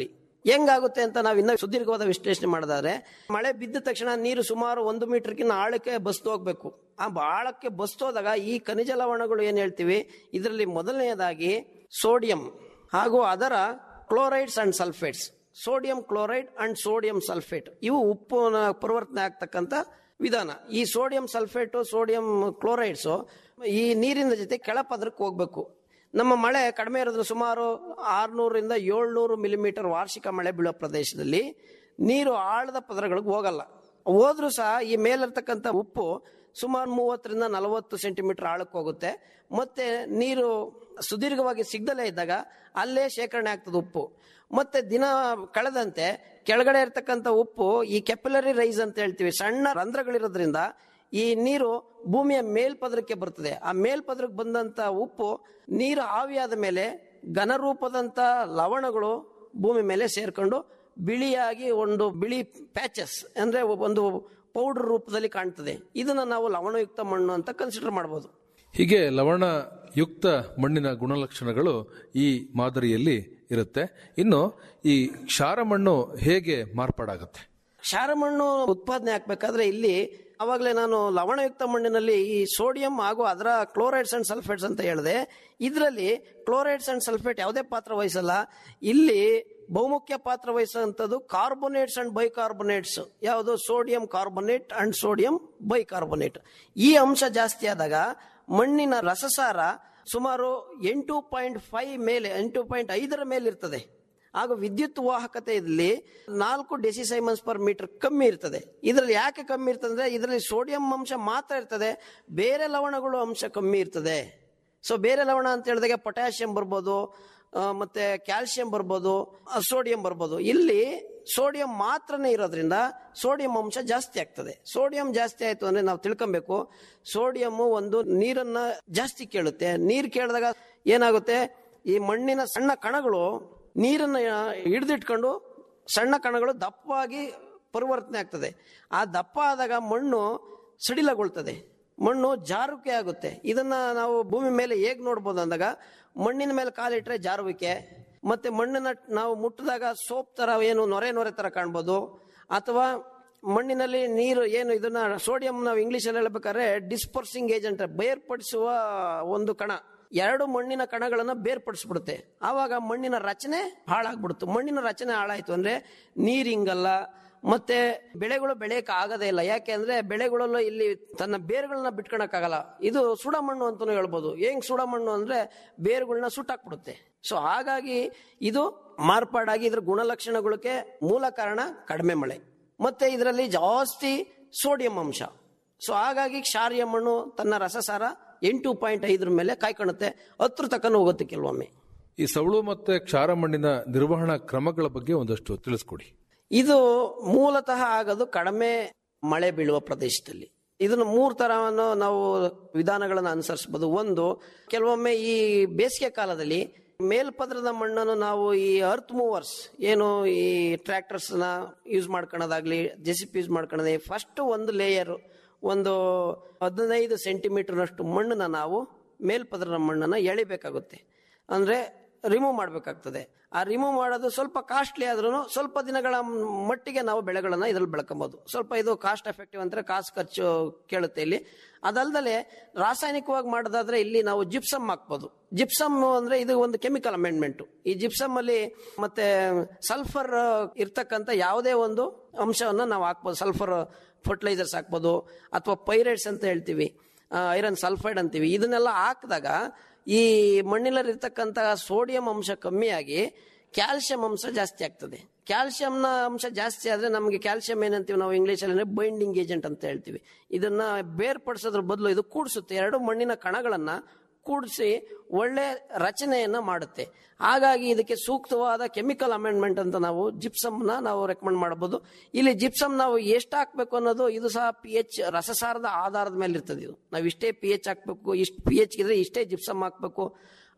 ಹೆಂಗಾಗುತ್ತೆ ಅಂತ ನಾವು ಇನ್ನೂ ಸುದೀರ್ಘವಾದ ವಿಶ್ಲೇಷಣೆ ಮಾಡಿದಾದ್ರೆ ಮಳೆ ಬಿದ್ದ ತಕ್ಷಣ ನೀರು ಸುಮಾರು ಒಂದು ಮೀಟರ್ಕಿನ್ನ ಆಳಕ್ಕೆ ಬಸ್ತು ಹೋಗ್ಬೇಕು ಆ ಆಳಕ್ಕೆ ಬಸ್ತೋದಾಗ ಈ ಖನಿಜ ಲವಣಗಳು ಏನ್ ಹೇಳ್ತೀವಿ ಇದರಲ್ಲಿ ಮೊದಲನೆಯದಾಗಿ ಸೋಡಿಯಂ ಹಾಗೂ ಅದರ chlorides and sulphates sodium chloride and sodium sulphate ಇವು ಉಪ್ಪುನ ಪರಿವರ್ತನೆ ಆಗ್ತಕ್ಕಂಥ ವಿಧಾನ ಈ ಸೋಡಿಯಂ ಸಲ್ಫೇಟು ಸೋಡಿಯಂ ಕ್ಲೋರೈಡ್ಸು ಈ ನೀರಿನ ಜೊತೆ ಕೆಳಪದರಕ್ಕೆ ಹೋಗ್ಬೇಕು ನಮ್ಮ ಮಳೆ ಕಡಿಮೆ ಇರೋದ್ರ ಸುಮಾರು ಆರ್ನೂರಿಂದ ಏಳ್ನೂರು ಮಿಲಿಮೀಟರ್ ವಾರ್ಷಿಕ ಮಳೆ ಬೀಳೋ ಪ್ರದೇಶದಲ್ಲಿ ನೀರು ಆಳದ ಪದರಗಳಿಗೆ ಹೋಗಲ್ಲ ಹೋದ್ರೂ ಸಹ ಈ ಮೇಲಿರ್ತಕ್ಕಂಥ ಉಪ್ಪು ಸುಮಾರು ಮೂವತ್ತರಿಂದ ನಲವತ್ತು ಸೆಂಟಿಮೀಟರ್ ಆಳಕ್ಕೆ ಹೋಗುತ್ತೆ ಮತ್ತೆ ನೀರು ಸುದೀರ್ಘವಾಗಿ ಸಿಗ್ದಲೇ ಇದ್ದಾಗ ಅಲ್ಲೇ ಶೇಖರಣೆ ಆಗ್ತದೆ ಉಪ್ಪು ಮತ್ತೆ ದಿನ ಕಳೆದಂತೆ ಕೆಳಗಡೆ ಇರ್ತಕ್ಕಂಥ ಉಪ್ಪು ಈ ಕೆಪಿಲರಿ ರೈಸ್ ಅಂತ ಹೇಳ್ತೀವಿ ಸಣ್ಣ ರಂಧ್ರಗಳಿರೋದ್ರಿಂದ ಈ ನೀರು ಭೂಮಿಯ ಮೇಲ್ಪದರಕ್ಕೆ ಬರ್ತದೆ ಆ ಮೇಲ್ಪದರಕ್ಕೆ ಬಂದಂತ ಉಪ್ಪು ನೀರು ಆವಿಯಾದ ಮೇಲೆ ಘನರೂಪದಂತ ಲವಣಗಳು ಭೂಮಿ ಮೇಲೆ ಸೇರ್ಕೊಂಡು ಬಿಳಿಯಾಗಿ ಒಂದು ಬಿಳಿ ಪ್ಯಾಚಸ್ ಅಂದ್ರೆ ಒಂದು ಪೌಡರ್ ರೂಪದಲ್ಲಿ ಕಾಣ್ತದೆ ಇದನ್ನ ನಾವು ಲವಣಯುಕ್ತ ಮಣ್ಣು ಅಂತ ಕನ್ಸಿಡರ್ ಮಾಡಬಹುದು ಹೀಗೆ ಲವಣಯುಕ್ತ ಮಣ್ಣಿನ ಗುಣಲಕ್ಷಣಗಳು ಈ ಮಾದರಿಯಲ್ಲಿ ಇರುತ್ತೆ ಇನ್ನು ಈ ಕ್ಷಾರ ಮಣ್ಣು ಹೇಗೆ ಮಾರ್ಪಾಡಾಗುತ್ತೆ ಕ್ಷಾರ ಮಣ್ಣು ಉತ್ಪಾದನೆ ಆಗ್ಬೇಕಾದ್ರೆ ಇಲ್ಲಿ ಅವಾಗಲೇ ನಾನು ಲವಣಯುಕ್ತ ಮಣ್ಣಿನಲ್ಲಿ ಈ ಸೋಡಿಯಂ ಹಾಗೂ ಅದರ ಕ್ಲೋರೈಡ್ಸ್ ಅಂಡ್ ಸಲ್ಫೇಟ್ಸ್ ಅಂತ ಹೇಳಿದೆ ಇದರಲ್ಲಿ ಕ್ಲೋರೈಡ್ಸ್ ಅಂಡ್ ಸಲ್ಫೇಟ್ ಯಾವುದೇ ಪಾತ್ರ ವಹಿಸಲ್ಲ ಇಲ್ಲಿ ಬಹುಮುಖ್ಯ ಪಾತ್ರ ವಹಿಸುವಂಥದ್ದು ಕಾರ್ಬೋನೇಟ್ಸ್ ಅಂಡ್ ಬೈಕಾರ್ಬೋನೇಟ್ಸ್ ಯಾವುದು sodium carbonate and sodium bicarbonate ಈ ಅಂಶ ಜಾಸ್ತಿ ಆದಾಗ ಮಣ್ಣಿನ ರಸಸಾರ ಸುಮಾರು ಎಂಟು ಪಾಯಿಂಟ್ ಫೈವ್ ಮೇಲೆ ಎಂಟು ಪಾಯಿಂಟ್ ಐದರ ಮೇಲೆ ಇರ್ತದೆ ಹಾಗೂ ವಿದ್ಯುತ್ ವಾಹಕತೆಯಲ್ಲಿ ನಾಲ್ಕು ಡೆಸಿಸೈಮನ್ಸ್ ಪರ್ ಮೀಟರ್ ಕಮ್ಮಿ ಇರ್ತದೆ ಇದರಲ್ಲಿ ಯಾಕೆ ಕಮ್ಮಿ ಇರ್ತದೆ ಅಂದ್ರೆ ಇದರಲ್ಲಿ ಸೋಡಿಯಂ ಅಂಶ ಮಾತ್ರ ಇರ್ತದೆ ಬೇರೆ ಲವಣಗಳು ಅಂಶ ಕಮ್ಮಿ ಇರ್ತದೆ ಸೊ ಬೇರೆ ಲವಣ ಅಂತ ಹೇಳಿದಾಗ ಪೊಟ್ಯಾಷಿಯಂ ಬರ್ಬೋದು ಆ, ಮತ್ತೆ ಕ್ಯಾಲ್ಸಿಯಂ ಬರ್ಬೋದು ಆ, ಸೋಡಿಯಂ ಬರ್ಬೋದು ಇಲ್ಲಿ ಸೋಡಿಯಂ ಮಾತ್ರನೇ ಇರೋದ್ರಿಂದ ಸೋಡಿಯಂ ಅಂಶ ಜಾಸ್ತಿ ಆಗ್ತದೆ ಸೋಡಿಯಂ ಜಾಸ್ತಿ ಆಯ್ತು ಅಂದ್ರೆ ನಾವು ತಿಳ್ಕೊಬೇಕು ಸೋಡಿಯಂ ಒಂದು ನೀರನ್ನ ಜಾಸ್ತಿ ಕೇಳುತ್ತೆ ನೀರು ಕೇಳಿದಾಗ ಏನಾಗುತ್ತೆ ಈ ಮಣ್ಣಿನ ಸಣ್ಣ ಕಣಗಳು ನೀರನ್ನ ಹಿಡಿದಿಟ್ಕೊಂಡು ಸಣ್ಣ ಕಣಗಳು ದಪ್ಪವಾಗಿ ಪರಿವರ್ತನೆ ಆಗ್ತದೆ ಆ ದಪ್ಪ ಆದಾಗ ಮಣ್ಣು ಸಡಿಲಗೊಳ್ತದೆ ಮಣ್ಣು ಜಾರುವಿಕೆ ಆಗುತ್ತೆ ಇದನ್ನ ನಾವು ಭೂಮಿ ಮೇಲೆ ಹೇಗ್ ನೋಡ್ಬೋದು ಅಂದಾಗ ಮಣ್ಣಿನ ಮೇಲೆ ಕಾಲಿಟ್ರೆ ಜಾರುವಿಕೆ ಮತ್ತೆ ಮಣ್ಣನ್ನ ನಾವು ಮುಟ್ಟಿದಾಗ ಸೋಪ್ ತರ ಏನು ನೊರೆ ನೊರೆ ತರ ಕಾಣ್ಬೋದು ಅಥವಾ ಮಣ್ಣಿನಲ್ಲಿ ನೀರು ಏನು ಇದನ್ನ ಸೋಡಿಯಂ ನಾವು ಇಂಗ್ಲಿಷ್ ಅಲ್ಲಿ ಹೇಳ್ಬೇಕಾದ್ರೆ ಡಿಸ್ಪರ್ಸಿಂಗ್ ಏಜೆಂಟ್ ಬೇರ್ಪಡಿಸುವ ಒಂದು ಕಣ ಎರಡು ಮಣ್ಣಿನ ಕಣಗಳನ್ನ ಬೇರ್ಪಡಿಸ್ಬಿಡುತ್ತೆ ಆವಾಗ ಮಣ್ಣಿನ ರಚನೆ ಹಾಳಾಗ್ಬಿಡುತ್ತೆ ಮಣ್ಣಿನ ರಚನೆ ಹಾಳಾಯ್ತು ಅಂದ್ರೆ ನೀರಿಂಗಲ್ಲ ಮತ್ತೆ ಬೆಳೆಗಳು ಬೆಳೆಯಕ್ ಆಗದೇ ಇಲ್ಲ ಯಾಕೆ ಅಂದ್ರೆ ಬೆಳೆಗಳಲ್ಲೂ ಇಲ್ಲಿ ತನ್ನ ಬೇರುಗಳನ್ನ ಬಿಟ್ಕೊಳಕ್ಕಾಗಲ್ಲ ಇದು ಸುಡ ಮಣ್ಣು ಅಂತಾನು ಹೇಳ್ಬೋದು ಹೆಂಗ್ ಸುಡ ಮಣ್ಣು ಅಂದ್ರೆ ಬೇರುಗಳನ್ನ ಸುಟ್ಟಾಕ್ಬಿಡುತ್ತೆ ಸೊ ಹಾಗಾಗಿ ಇದು ಮಾರ್ಪಾಡಾಗಿ ಇದ್ರ ಗುಣಲಕ್ಷಣಗಳಿಗೆ ಮೂಲ ಕಾರಣ ಕಡಿಮೆ ಮಳೆ ಮತ್ತೆ ಇದರಲ್ಲಿ ಜಾಸ್ತಿ ಸೋಡಿಯಂ ಅಂಶ ಸೊ ಹಾಗಾಗಿ ಕ್ಷಾರಿಯ ಮಣ್ಣು ತನ್ನ ರಸಸಾರ ಎಂಟು ಪಾಯಿಂಟ್ ಐದರ ಮೇಲೆ ಕಾಯ್ಕೊಳುತ್ತೆ ಹತ್ರ ತಕ್ಕನ ಹೋಗುತ್ತೆ ಕೆಲವೊಮ್ಮೆ ಈ ಸವಳು ಮತ್ತೆ ಕ್ಷಾರ ಮಣ್ಣಿನ ನಿರ್ವಹಣಾ ಕ್ರಮಗಳ ಬಗ್ಗೆ ಒಂದಷ್ಟು ತಿಳಿಸ್ಕೊಡಿ ಇದು ಮೂಲತಃ ಆಗೋದು ಕಡಿಮೆ ಮಳೆ ಬೀಳುವ ಪ್ರದೇಶದಲ್ಲಿ ಇದನ್ನು ಮೂರು ತರವನ್ನು ನಾವು ವಿಧಾನಗಳನ್ನು ಅನುಸರಿಸಬಹುದು ಒಂದು ಕೆಲವೊಮ್ಮೆ ಈ ಬೇಸಿಗೆ ಕಾಲದಲ್ಲಿ ಮೇಲ್ಪದರದ ಮಣ್ಣನ್ನು ನಾವು ಈ ಅರ್ತ್ ಮೂವರ್ಸ್ ಏನು ಈ ಟ್ರ್ಯಾಕ್ಟರ್ಸ್ ನ ಯೂಸ್ ಮಾಡ್ಕೊಳ್ಳೋದಾಗ್ಲಿ ಜೆಸಿಪಿ ಯೂಸ್ ಮಾಡ್ಕೊಳ್ಳೋದೇ ಫಸ್ಟ್ ಒಂದು ಲೇಯರ್ ಒಂದು ಹದಿನೈದು ಸೆಂಟಿಮೀಟರ್ನಷ್ಟು ಮಣ್ಣನ್ನ ನಾವು ಮೇಲ್ಪದರದ ಮಣ್ಣನ್ನ ಎಳಿಬೇಕಾಗುತ್ತೆ ಅಂದ್ರೆ ರಿಮೂವ್ ಮಾಡಬೇಕಾಗ್ತದೆ ಆ ರಿಮೂವ್ ಮಾಡೋದು ಸ್ವಲ್ಪ ಕಾಸ್ಟ್ಲಿ ಆದ್ರೂ ಸ್ವಲ್ಪ ದಿನಗಳ ಮಟ್ಟಿಗೆ ನಾವು ಬೆಳೆಗಳನ್ನ ಇದ್ರಲ್ಲಿ ಬೆಳ್ಕೊಬಹುದು ಸ್ವಲ್ಪ ಇದು ಕಾಸ್ಟ್ ಎಫೆಕ್ಟಿವ್ ಅಂದ್ರೆ ಕಾಸು ಖರ್ಚು ಕೇಳುತ್ತೆ ಇಲ್ಲಿ ಅದಲ್ದಲೆ ರಾಸಾಯನಿಕವಾಗಿ ಮಾಡೋದಾದ್ರೆ ಇಲ್ಲಿ ನಾವು ಜಿಪ್ಸಮ್ ಹಾಕ್ಬೋದು ಜಿಪ್ಸಮ್ ಅಂದ್ರೆ ಇದು ಒಂದು ಕೆಮಿಕಲ್ ಅಮೆಂಡ್ಮೆಂಟ್ ಈ ಜಿಪ್ಸಮ್ ಅಲ್ಲಿ ಮತ್ತೆ ಸಲ್ಫರ್ ಇರ್ತಕ್ಕಂಥ ಯಾವುದೇ ಒಂದು ಅಂಶವನ್ನ ನಾವು ಹಾಕ್ಬೋದು ಸಲ್ಫರ್ ಫರ್ಟಿಲೈಸರ್ಸ್ ಹಾಕ್ಬೋದು ಅಥವಾ ಪೈರೈಡ್ಸ್ ಅಂತ ಹೇಳ್ತೀವಿ ಐರನ್ ಸಲ್ಫೈಡ್ ಅಂತೀವಿ ಇದನ್ನೆಲ್ಲ ಹಾಕಿದಾಗ ಈ ಮಣ್ಣಿನಲ್ಲಿರ್ತಕ್ಕಂಥ ಸೋಡಿಯಂ ಅಂಶ ಕಮ್ಮಿಯಾಗಿ ಕ್ಯಾಲ್ಸಿಯಂ ಅಂಶ ಜಾಸ್ತಿ ಆಗ್ತದೆ ಕ್ಯಾಲ್ಸಿಯಂನ ಅಂಶ ಜಾಸ್ತಿ ಆದ್ರೆ ನಮಗೆ ಕ್ಯಾಲ್ಸಿಯಂ ಏನಂತೀವಿ ನಾವು ಇಂಗ್ಲಿಷಲ್ಲಿ ಬೈಂಡಿಂಗ್ ಏಜೆಂಟ್ ಅಂತ ಹೇಳ್ತೀವಿ ಇದನ್ನ ಬೇರ್ಪಡಿಸೋದ್ರ ಬದಲು ಇದು ಕೂಡಿಸುತ್ತೆ ಎರಡು ಮಣ್ಣಿನ ಕಣಗಳನ್ನ ಕೂಡಿಸಿ ಒಳ್ಳೆ ರಚನೆಯನ್ನ ಮಾಡುತ್ತೆ ಹಾಗಾಗಿ ಇದಕ್ಕೆ ಸೂಕ್ತವಾದ ಕೆಮಿಕಲ್ ಅಮೆಂಡ್ಮೆಂಟ್ ಅಂತ ನಾವು ಜಿಪ್ಸಮ್ನ ನಾವು ರೆಕಮೆಂಡ್ ಮಾಡಬಹುದು ಇಲ್ಲಿ ಜಿಪ್ಸಮ್ ನಾವು ಎಷ್ಟು ಹಾಕ್ಬೇಕು ಅನ್ನೋದು ಇದು ಸಹ ಪಿ ಎಚ್ ರಸಸಾರದ ಆಧಾರದ ಮೇಲೆ ಇರ್ತದೆ ಇದು ನಾವು ಇಷ್ಟೇ ಪಿ ಎಚ್ ಹಾಕ್ಬೇಕು ಇಷ್ಟು ಪಿ ಎಚ್ ಇದ್ರೆ ಇಷ್ಟೇ ಜಿಪ್ಸಮ್ ಹಾಕ್ಬೇಕು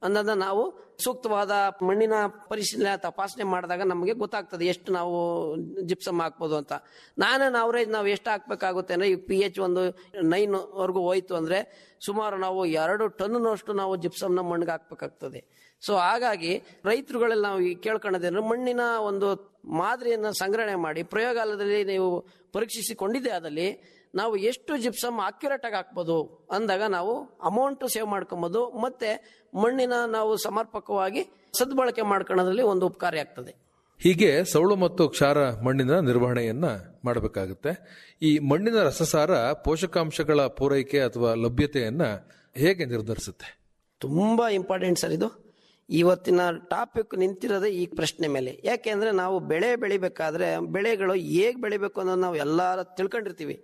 ಅನ್ನೋದನ್ನ ನಾವು ಸೂಕ್ತವಾದ ಮಣ್ಣಿನ ಪರಿಶೀಲನೆ ತಪಾಸಣೆ ಮಾಡಿದಾಗ ನಮಗೆ ಗೊತ್ತಾಗ್ತದೆ ಎಷ್ಟು ನಾವು ಜಿಪ್ಸಮ್ ಹಾಕ್ಬೋದು ಅಂತ ನಾನು ಅವರೇಜ್ ನಾವು ಎಷ್ಟು ಹಾಕ್ಬೇಕಾಗುತ್ತೆ ಅಂದ್ರೆ ಈಗ ಪಿ ಎಚ್ ಒಂದು ನೈನ್ ವರೆಗೂ ಹೋಯ್ತು ಅಂದ್ರೆ ಸುಮಾರು ನಾವು ಎರಡು ಟನ್ನಷ್ಟು ನಾವು ಜಿಪ್ಸಮ್ನ ಮಣ್ಣಿಗೆ ಹಾಕ್ಬೇಕಾಗ್ತದೆ ಸೊ ಹಾಗಾಗಿ ರೈತರುಗಳೆಲ್ಲ ನಾವು ಈ ಕೇಳ್ಕೊಳ್ಳೋದೇನು ಮಣ್ಣಿನ ಒಂದು ಮಾದರಿಯನ್ನು ಸಂಗ್ರಹಣೆ ಮಾಡಿ ಪ್ರಯೋಗಾಲಯದಲ್ಲಿ ನೀವು ಪರೀಕ್ಷಿಸಿಕೊಂಡಿದ್ದೆ ಆದಲ್ಲಿ ನಾವು ಎಷ್ಟು ಜಿಪ್ಸಮ್ ಅಕ್ಯುರೇಟ್ ಆಗಿ ಹಾಕ್ಬೋದು ಅಂದಾಗ ನಾವು ಅಮೌಂಟ್ ಸೇವ್ ಮಾಡ್ಕೊಬೋದು ಮತ್ತೆ ಮಣ್ಣಿನ ನಾವು ಸಮರ್ಪಕವಾಗಿ ಸದ್ಬಳಕೆ ಮಾಡ್ಕೊಳ್ಳೋದ್ರಲ್ಲಿ ಒಂದು ಉಪಕಾರಿ ಆಗ್ತದೆ ಹೀಗೆ ಸೌಳು ಮತ್ತು ಕ್ಷಾರ ಮಣ್ಣಿನ ನಿರ್ವಹಣೆಯನ್ನ ಮಾಡಬೇಕಾಗುತ್ತೆ ಈ ಮಣ್ಣಿನ ರಸಸಾರ ಪೋಷಕಾಂಶಗಳ ಪೂರೈಕೆ ಅಥವಾ ಲಭ್ಯತೆಯನ್ನ ಹೇಗೆ ನಿರ್ಧರಿಸುತ್ತೆ ತುಂಬಾ ಇಂಪಾರ್ಟೆಂಟ್ ಸರ್ ಇದು ಇವತ್ತಿನ ಟಾಪಿಕ್ ನಿಂತಿರೋದೇ ಈ ಪ್ರಶ್ನೆ ಮೇಲೆ ಯಾಕೆಂದ್ರೆ ನಾವು ಬೆಳೆ ಬೆಳಿಬೇಕಾದ್ರೆ ಬೆಳೆಗಳು ಹೇಗ್ ಬೆಳಿಬೇಕು ಅನ್ನೋದು ನಾವು ಎಲ್ಲಾರ ತಿಳ್ಕೊಂಡಿರ್ತೀವಿ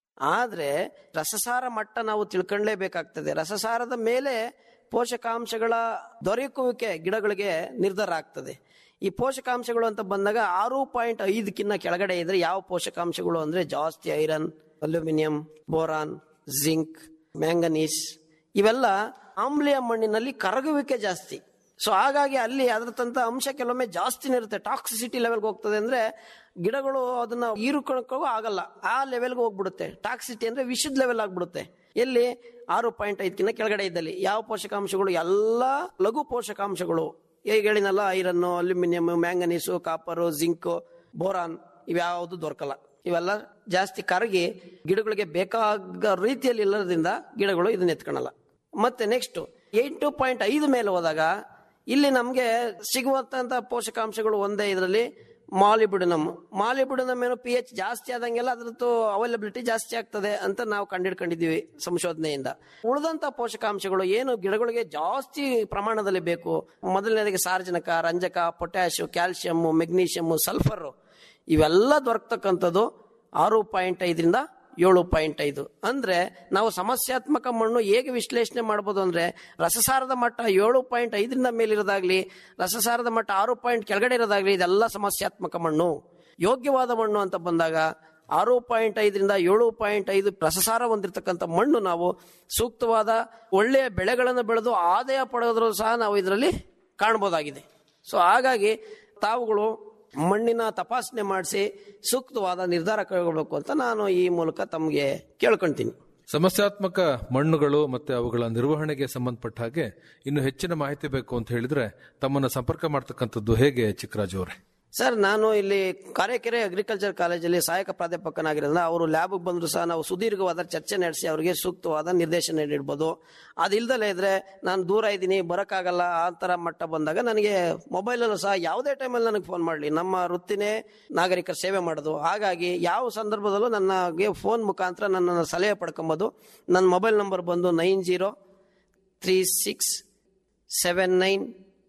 ಆದ್ರೆ ರಸಸಾರ ಮಟ್ಟ ನಾವು ತಿಳ್ಕೊಳ್ಳೇಬೇಕಾಗ್ತದೆ ರಸಸಾರದ ಮೇಲೆ ಪೋಷಕಾಂಶಗಳ ದೊರಕುವಿಕೆ ಗಿಡಗಳಿಗೆ ನಿರ್ಧಾರ ಆಗ್ತದೆ ಈ ಪೋಷಕಾಂಶಗಳು ಅಂತ ಬಂದಾಗ ಆರು ಪಾಯಿಂಟ್ ಐದಕ್ಕಿಂತ ಕೆಳಗಡೆ ಇದ್ರೆ ಯಾವ ಪೋಷಕಾಂಶಗಳು ಅಂದ್ರೆ ಜಾಸ್ತಿ iron aluminium boron zinc manganese ಇವೆಲ್ಲ ಆಮ್ಲೀಯ ಮಣ್ಣಿನಲ್ಲಿ ಕರಗುವಿಕೆ ಜಾಸ್ತಿ ಸೊ ಹಾಗಾಗಿ ಅಲ್ಲಿ ಅದ್ರ ತಂತ ಅಂಶ ಕೆಲವೊಮ್ಮೆ ಜಾಸ್ತಿನೇ ಇರುತ್ತೆ ಟಾಕ್ಸಿಸಿಟಿ ಲೆವೆಲ್ಗೆ ಹೋಗ್ತದೆ ಅಂದ್ರೆ ಗಿಡಗಳು ಅದನ್ನ ಹೀರುಕೊಳ್ಳೋಕ್ಕೂ ಆಗಲ್ಲ ಆ ಲೆವೆಲ್ಗೆ ಹೋಗ್ಬಿಡುತ್ತೆ ಟಾಕ್ಸಿಟಿ ಅಂದ್ರೆ ವಿಷದ ಲೆವೆಲ್ ಆಗ್ಬಿಡುತ್ತೆ ಎಲ್ಲಿ ಆರು ಪಾಯಿಂಟ್ ಐದಕ್ಕಿಂತ ಕೆಳಗಡೆ ಇದ್ದಲ್ಲಿ ಯಾವ ಪೋಷಕಾಂಶಗಳು ಎಲ್ಲ ಲಘು ಪೋಷಕಾಂಶಗಳು ಈಗ ಹೇಳಿನಲ್ಲ iron aluminium manganese copper zinc boron ಇವ್ಯಾವುದು ದೊರಕಲ್ಲ ಇವೆಲ್ಲ ಜಾಸ್ತಿ ಕರಗಿ ಗಿಡಗಳಿಗೆ ಬೇಕಾಗ ರೀತಿಯಲ್ಲಿ ಇಲ್ಲದ್ರಿಂದ ಗಿಡಗಳು ಇದನ್ನ ಎತ್ಕೊಳಲ್ಲ ಮತ್ತೆ ನೆಕ್ಸ್ಟ್ ಎಂಟು ಪಾಯಿಂಟ್ ಐದು ಮೇಲೆ ಹೋದಾಗ ಇಲ್ಲಿ ನಮಗೆ ಸಿಗುವಂತ ಪೋಷಕಾಂಶಗಳು ಒಂದೇ ಇದರಲ್ಲಿ ಮಾಲಿಬಿಡನಮ್ ಮಾಲಿಬಿಡನಮ್ ಏನೋ ಪಿ ಎಚ್ ಜಾಸ್ತಿ ಆದಂಗೆಲ್ಲ ಅದ್ರದ್ದು ಅವೈಲಬಿಲಿಟಿ ಜಾಸ್ತಿ ಆಗ್ತದೆ ಅಂತ ನಾವು ಕಂಡಿಡ್ಕೊಂಡಿದ್ದೀವಿ ಸಂಶೋಧನೆಯಿಂದ ಉಳಿದಂತ ಪೋಷಕಾಂಶಗಳು ಏನು ಗಿಡಗಳಿಗೆ ಜಾಸ್ತಿ ಪ್ರಮಾಣದಲ್ಲಿ ಬೇಕು ಮೊದಲನೇದಾಗಿ ಸಾರ್ವಜನಿಕ ರಂಜಕ ಪೊಟ್ಯಾಶ್ ಕ್ಯಾಲ್ಸಿಯಂ ಮೆಗ್ನೀಷಿಯಂ ಸಲ್ಫರ್ ಇವೆಲ್ಲ ದೊರಕತಕ್ಕಂಥದ್ದು ಆರು ಪಾಯಿಂಟ್ ಐದರಿಂದ ಏಳು ಪಾಯಿಂಟ್ ಐದು ಅಂದ್ರೆ ನಾವು ಸಮಸ್ಯಾತ್ಮಕ ಮಣ್ಣು ಹೇಗೆ ವಿಶ್ಲೇಷಣೆ ಮಾಡ್ಬೋದು ಅಂದ್ರೆ ರಸಸಾರದ ಮಟ್ಟ ಏಳು ಪಾಯಿಂಟ್ ಐದರಿಂದ ಮೇಲಿರೋದಾಗ್ಲಿ ರಸಸಾರದ ಮಟ್ಟ ಆರು ಪಾಯಿಂಟ್ ಕೆಳಗಡೆ ಇರೋದಾಗ್ಲಿ ಇದೆಲ್ಲ ಸಮಸ್ಯಾತ್ಮಕ ಮಣ್ಣು ಯೋಗ್ಯವಾದ ಮಣ್ಣು ಅಂತ ಬಂದಾಗ ಆರು ಪಾಯಿಂಟ್ ಐದರಿಂದ ಏಳು ಪಾಯಿಂಟ್ ಐದು ರಸಸಾರ ಹೊಂದಿರತಕ್ಕಂಥ ಮಣ್ಣು ನಾವು ಸೂಕ್ತವಾದ ಒಳ್ಳೆಯ ಬೆಳೆಗಳನ್ನು ಬೆಳೆದು ಆದಾಯ ಪಡೆಯೋದ್ರೂ ಸಹ ನಾವು ಇದರಲ್ಲಿ ಕಾಣ್ಬೋದಾಗಿದೆ ಸೊ ಹಾಗಾಗಿ ತಾವುಗಳು ಮಣ್ಣಿನ ತಪಾಸಣೆ ಮಾಡಿಸಿ ಸೂಕ್ತವಾದ ನಿರ್ಧಾರ ಕೈಗೊಳ್ಳಬೇಕು ಅಂತ ನಾನು ಈ ಮೂಲಕ ತಮಗೆ ಕೇಳ್ಕೊಂತೀನಿ ಸಮಸ್ಯಾತ್ಮಕ ಮಣ್ಣುಗಳು ಮತ್ತೆ ಅವುಗಳ ನಿರ್ವಹಣೆಗೆ ಸಂಬಂಧಪಟ್ಟ ಹಾಗೆ ಇನ್ನು ಹೆಚ್ಚಿನ ಮಾಹಿತಿ ಬೇಕು ಅಂತ ಹೇಳಿದ್ರೆ ತಮ್ಮನ್ನ ಸಂಪರ್ಕ ಮಾಡ್ತಕ್ಕಂಥದ್ದು ಹೇಗೆ ಚಿಕ್ಕರಾಜು ಅವರೇ ಸರ್ ನಾನು ಇಲ್ಲಿ ಕಾರೆಕೆರೆ ಅಗ್ರಿಕಲ್ಚರ್ ಕಾಲೇಜಲ್ಲಿ ಸಹಾಯಕ ಪ್ರಾಧ್ಯಾಪಕನಾಗಿರೋದ್ರಿಂದ ಅವರು ಲ್ಯಾಬ್ಗೆ ಬಂದ್ರು ಸಹ ನಾವು ಸುದೀರ್ಘವಾದ ಚರ್ಚೆ ನಡೆಸಿ ಅವರಿಗೆ ಸೂಕ್ತವಾದ ನಿರ್ದೇಶನ ನೀಡ್ಬೋದು ಅದಿಲ್ದಲೇ ಇದ್ರೆ ನಾನು ದೂರ ಇದ್ದೀನಿ ಬರೋಕ್ಕಾಗಲ್ಲ ಆ ಥರ ಮಟ್ಟ ಬಂದಾಗ ನನಗೆ ಮೊಬೈಲಲ್ಲೂ ಸಹ ಯಾವುದೇ ಟೈಮಲ್ಲಿ ನನಗೆ ಫೋನ್ ಮಾಡಲಿ ನಮ್ಮ ವೃತ್ತಿನೇ ನಾಗರಿಕರ ಸೇವೆ ಮಾಡೋದು ಹಾಗಾಗಿ ಯಾವ ಸಂದರ್ಭದಲ್ಲೂ ನನಗೆ ಫೋನ್ ಮುಖಾಂತರ ನನ್ನನ್ನು ಸಲಹೆ ಪಡ್ಕೊಬೋದು ನನ್ನ ಮೊಬೈಲ್ ನಂಬರ್ ಬಂದು nine zero three six seven nine